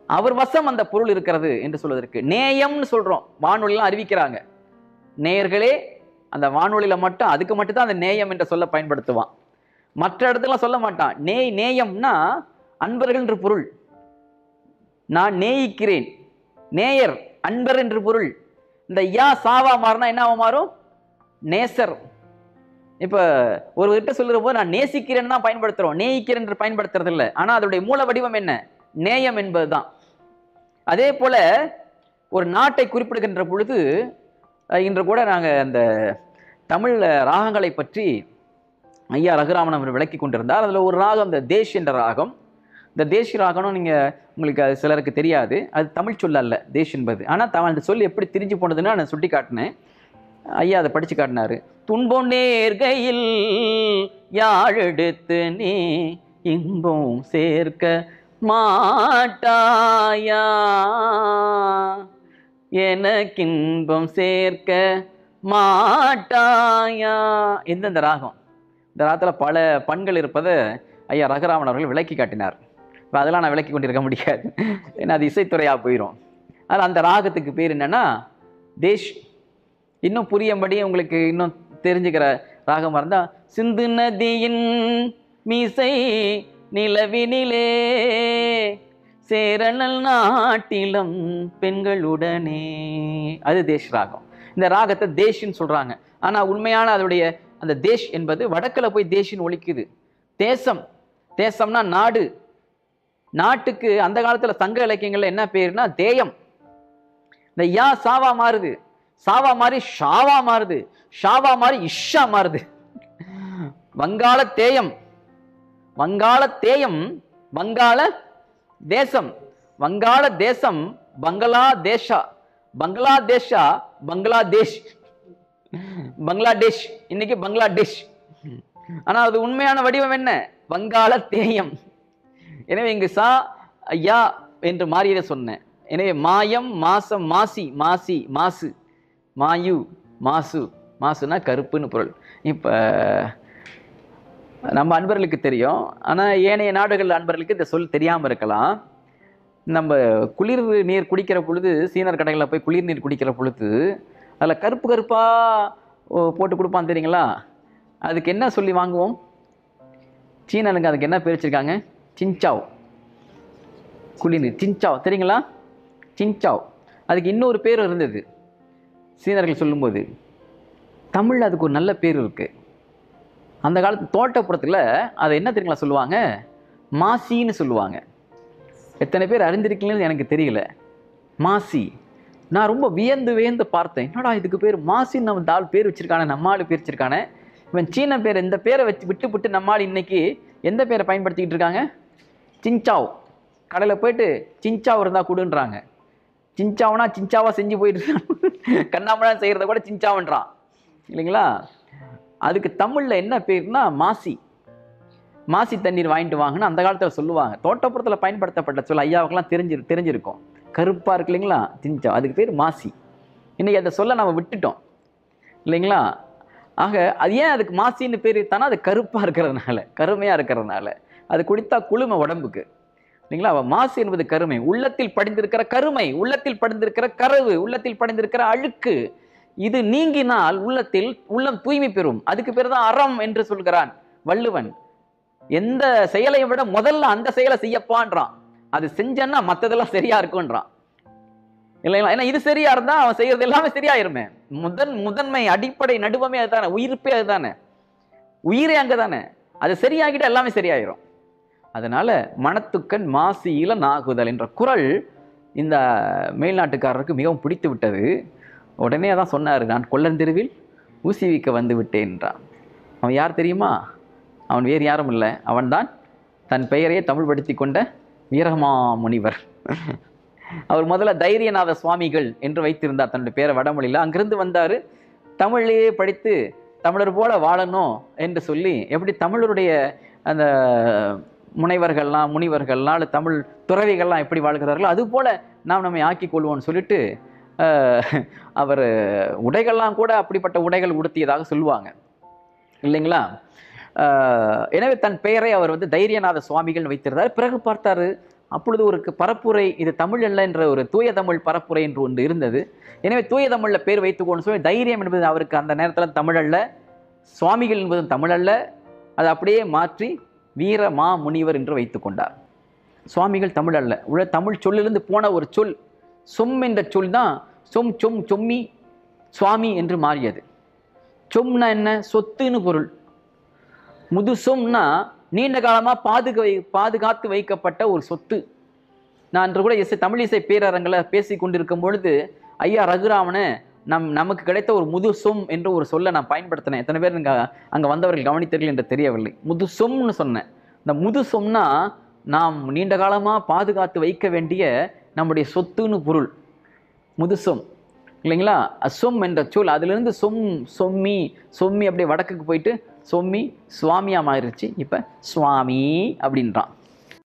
அவர் வசம் அந்த பொருள் இருக்கிறது என்று சொல்வதற்கு நேயம்னு சொல்றோம் வானொலிலாம் அறிவிக்கிறாங்க நேயர்களே அந்த வானொலியில மட்டும் அதுக்கு மட்டும் தான் அந்த நேயம் என்ற சொல்ல பயன்படுத்துவான் மற்ற இடத்துல சொல்ல மாட்டான் நேய் நேயம்னா அன்பர்கள் என்று பொருள் நான் நேயிக்கிறேன் நேயர் அன்பர் என்று பொருள் இந்த யா சாவா மாறினா என்னவா மாறும் நேசர் இப்ப ஒரு கிட்ட சொல்லுற போது நான் நேசிக்கிறேன் தான் பயன்படுத்துறோம் நேயிக்கிறேன் என்று பயன்படுத்துறது இல்லை ஆனா அதோடைய மூல வடிவம் என்ன நேயம் என்பதுதான் அதே போல ஒரு நாட்டை குறிப்பிடுகின்ற பொழுது அஹ், இன்று கூட நாங்க அந்த தமிழ் ராகங்களை பற்றி ஐயா ரகுராமன் அவர் விளக்கி கொண்டிருந்தார் அதுல ஒரு ராகம் இந்த தேஷ் என்ற ராகம் இந்த தேஷ் ராகம்னு நீங்க உங்களுக்கு அது சிலருக்கு தெரியாது அது தமிழ் சொல் அல்ல தேஷ் என்பது ஆனா த- அந்த சொல் எப்படி திரிஞ்சு போனதுன்னு நான் சுட்டி காட்டினேன் ஐயா அதை படிச்சு காட்டினாரு துன்பம் நேர்கையில் யாழெடுத்து நீ இன்பம் சேர்க்க மாட்டாயா எனக்கு இன்பம் சேர்க்க மாட்டாயா எந்தெந்த ராகம் இந்த ராகத்தில் பல பண்கள் இருப்பதை ஐயா ரகுராமன் அவர்கள் விளக்கி காட்டினார் இப்போ அதெல்லாம் நான் விளக்கி கொண்டிருக்க முடியாது ஏன்னா அது இசைத்துறையாக போயிடும் அதில் அந்த ராகத்துக்கு பேர் என்னன்னா தேஷ் இன்னும் புரியும்படி உங்களுக்கு இன்னும் தெரிஞ்சுக்கிற ராகமாக இருந்தால் சிந்து நதியின் மீசை நிலவினிலே சேரணல் நாட்டிலம் பெண்களுடனே அது தேஷ் ராகம் இந்த ராகத்தை தேஷ்ன்னு சொல்றாங்க ஆனா உண்மையான அதோடைய அந்த தேஷ் என்பது வடக்குல போய் தேஷ்னு ஒலிக்குது தேசம் தேசம்னா நாடு நாட்டுக்கு அந்த காலத்துல சங்க இலக்கியங்கள்ல என்ன பேருனா தேயம் இந்த யா சாவா மாறுது சாவா மாறி ஷாவா மாறுது ஷாவா மாறி இஷா மாறுது வங்காள தேயம் வங்காள தேயம் வங்காள தேசம் வங்காள தேசம் பங்களாதேஷா பங்களாதேஷா பங்களாதேஷ் பங்களாதேஷ் இன்னைக்கு பங்களாதேஷ் ஆனா அது உண்மையான வடிவம் என்ன வங்காள தேயம் எனவே இங்கு சா யா என்று மாறியதை சொன்னேன் எனவே மாயம் மாசம் மாசி மாசி மாசு மாயு மாசு மாசுனா கருப்புன்னு பொருள் இப்போ நம்ம அன்பர்களுக்கு தெரியும் ஆனால் ஏனைய நாடுகள் அன்பர்களுக்கு இந்த சொல் தெரியாமல் இருக்கலாம் நம்ம குளிர் நீர் குடிக்கிற பொழுது சீனர் கடைகளில் போய் குளிர் நீர் குடிக்கிற பொழுது அதில் கருப்பு கருப்பாக போட்டு கொடுப்பான் தெரியுங்களா அதுக்கு என்ன சொல்லி வாங்குவோம் சீனனுங்க அதுக்கு என்ன பேர் வச்சிருக்காங்க சின்சாவ் குளிர்நீர் சின்சாவ் தெரியுங்களா சின்சாவ் அதுக்கு இன்னொரு பேர் இருந்தது சீனர்கள் சொல்லும்போது தமிழில் அதுக்கு ஒரு நல்ல பேர் இருக்கு அந்த காலத்து தோட்டப்புறத்தில் அதை என்ன தெரியுங்களா சொல்லுவாங்க மாசின்னு சொல்லுவாங்க எத்தனை பேர் அறிந்திருக்கீங்கன்னு எனக்கு தெரியல மாசி நான் ரொம்ப வியந்து வியந்து பார்த்தேன் என்னடா இதுக்கு பேர் மாசின்னு நம்ம தாள் பேர் வச்சிருக்கானே நம்ம ஆளு பேர் வச்சிருக்கானே இவன் சீன பேர் இந்த பேரை வச்சு விட்டு விட்டு நம்ம ஆள் இன்னைக்கு எந்த பேரை பயன்படுத்திக்கிட்டு இருக்காங்க சின்சாவ் கடையில் போயிட்டு சின்சாவ் இருந்தால் கொடுன்றாங்க சின்சாவுனா சின்சாவா செஞ்சு போயிட்டு இருக்கான் கண்ணாமலாம் செய்கிறத கூட சின்சாவன்றான் இல்லைங்களா அதுக்கு தமிழில் என்ன பேர்னா மாசி மாசி தண்ணீர் வாங்கிட்டு வாங்கன்னு அந்த காலத்தில் சொல்லுவாங்க தோட்டப்புறத்தில் பயன்படுத்தப்பட்ட சொல் ஐயாவுக்கெல்லாம் தெரிஞ்சு தெரிஞ்சிருக்கும் கருப்பாக இருக்கு இல்லைங்களா சிஞ்சா அதுக்கு பேர் மாசி இன்னைக்கு அந்த சொல்ல நம்ம விட்டுட்டோம் இல்லைங்களா ஆக அது ஏன் அதுக்கு மாசின்னு பேர் தானே அது கருப்பாக இருக்கிறதுனால கருமையாக இருக்கிறதுனால அது குடித்தா குளுமை உடம்புக்கு இல்லைங்களா அவ மாசு என்பது கருமை உள்ளத்தில் படிந்திருக்கிற கருமை உள்ளத்தில் படிந்திருக்கிற கரவு உள்ளத்தில் படிந்திருக்கிற அழுக்கு இது நீங்கினால் உள்ளத்தில் உள்ளம் தூய்மை பெறும் அதுக்கு பேர் தான் அறம் என்று சொல்கிறான் வள்ளுவன் எந்த செயலை விட முதல்ல அந்த செயலை செய்யப்பான்றான் அது செஞ்சன்னா மத்ததெல்லாம் சரியா இருக்கும்ன்றான் இல்லைங்களா ஏன்னா இது சரியா இருந்தா அவன் செய்யறது எல்லாமே சரியாயிருமே முதன் முதன்மை அடிப்படை நடுவமே அதுதானே உயிர்ப்பே அதுதானே உயிரே அங்கதானே அது சரியாகிட்டா எல்லாமே சரியாயிரும் அதனால மனத்துக்கண் மாசியில நாகுதல் என்ற குரல் இந்த மேல்நாட்டுக்காரருக்கு மிகவும் பிடித்து விட்டது உடனே அதான் சொன்னார் நான் கொல்லந்தெருவில் ஊசி வீக்க வந்து விட்டேன் என்றான் அவன் யார் தெரியுமா அவன் வேறு யாரும் இல்லை அவன்தான் தன் பெயரையே தமிழ்படுத்தி கொண்ட வீரமா முனிவர் அவர் முதல்ல தைரியநாத சுவாமிகள் என்று வைத்திருந்தார் தன்னுடைய பேரை வடமொழியில் அங்கிருந்து வந்தார் தமிழையே படித்து தமிழர் போல வாழணும் என்று சொல்லி எப்படி தமிழருடைய அந்த முனைவர்கள்லாம் முனிவர்கள்லாம் அல்லது தமிழ் துறவிகள்லாம் எப்படி வாழ்கிறார்களோ அது போல நாம் நம்மை ஆக்கிக் கொள்வோம்னு சொல்லிட்டு அவர் உடைகள்லாம் கூட அப்படிப்பட்ட உடைகள் உடுத்தியதாக சொல்லுவாங்க இல்லைங்களா ஆஹ் எனவே தன் பெயரை அவர் வந்து தைரியநாத சுவாமிகள் வைத்திருந்தார் பிறகு பார்த்தாரு அப்பொழுது ஒரு க- பரப்புரை இது தமிழ் அல்ல என்ற ஒரு தூய தமிழ் பரப்புரை என்று ஒன்று இருந்தது எனவே தூய தமிழில் பேர் வைத்துக்கோன்னு சொல்லி தைரியம் என்பது அவருக்கு அந்த நேரத்தில் தமிழ் அல்ல சுவாமிகள் என்பதும் தமிழ் அல்ல அதை அப்படியே மாற்றி வீர மா முனிவர் என்று வைத்துக்கொண்டார் சுவாமிகள் தமிழ் அல்ல உள்ள தமிழ் சொல்லிலிருந்து போன ஒரு சொல் சொம் என்ற சொல் தான் சொம் சொம் சொம்மி சுவாமி என்று மாறியது சொம்னா என்ன சொத்துன்னு பொருள் முதுசொம்னா நீண்ட காலமாக பாதுகா பாதுகாத்து வைக்கப்பட்ட ஒரு சொத்து நான் அன்று கூட இசை தமிழிசை பேரரங்கில் பேசி கொண்டிருக்கும் பொழுது ஐயா ரகுராமனை நம் நமக்கு கிடைத்த ஒரு முதுசொம் என்ற ஒரு சொல்லை நான் பயன்படுத்தினேன் எத்தனை பேர் இங்கே அங்கே வந்தவர்கள் கவனித்தீர்கள் என்று தெரியவில்லை முதுசொம்னு சொன்னேன் இந்த முதுசொம்னா நாம் நீண்ட காலமாக பாதுகாத்து வைக்க வேண்டிய நம்முடைய சொத்துன்னு பொருள் முதுசொம் இல்லைங்களா அசொம் என்ற சொல் அதிலிருந்து சொம் சொம்மி சொம்மி அப்படியே வடக்குக்கு போயிட்டு சொம்மி சுவாமியா மாறிடுச்சு இப்போ சுவாமி அப்படின்றான்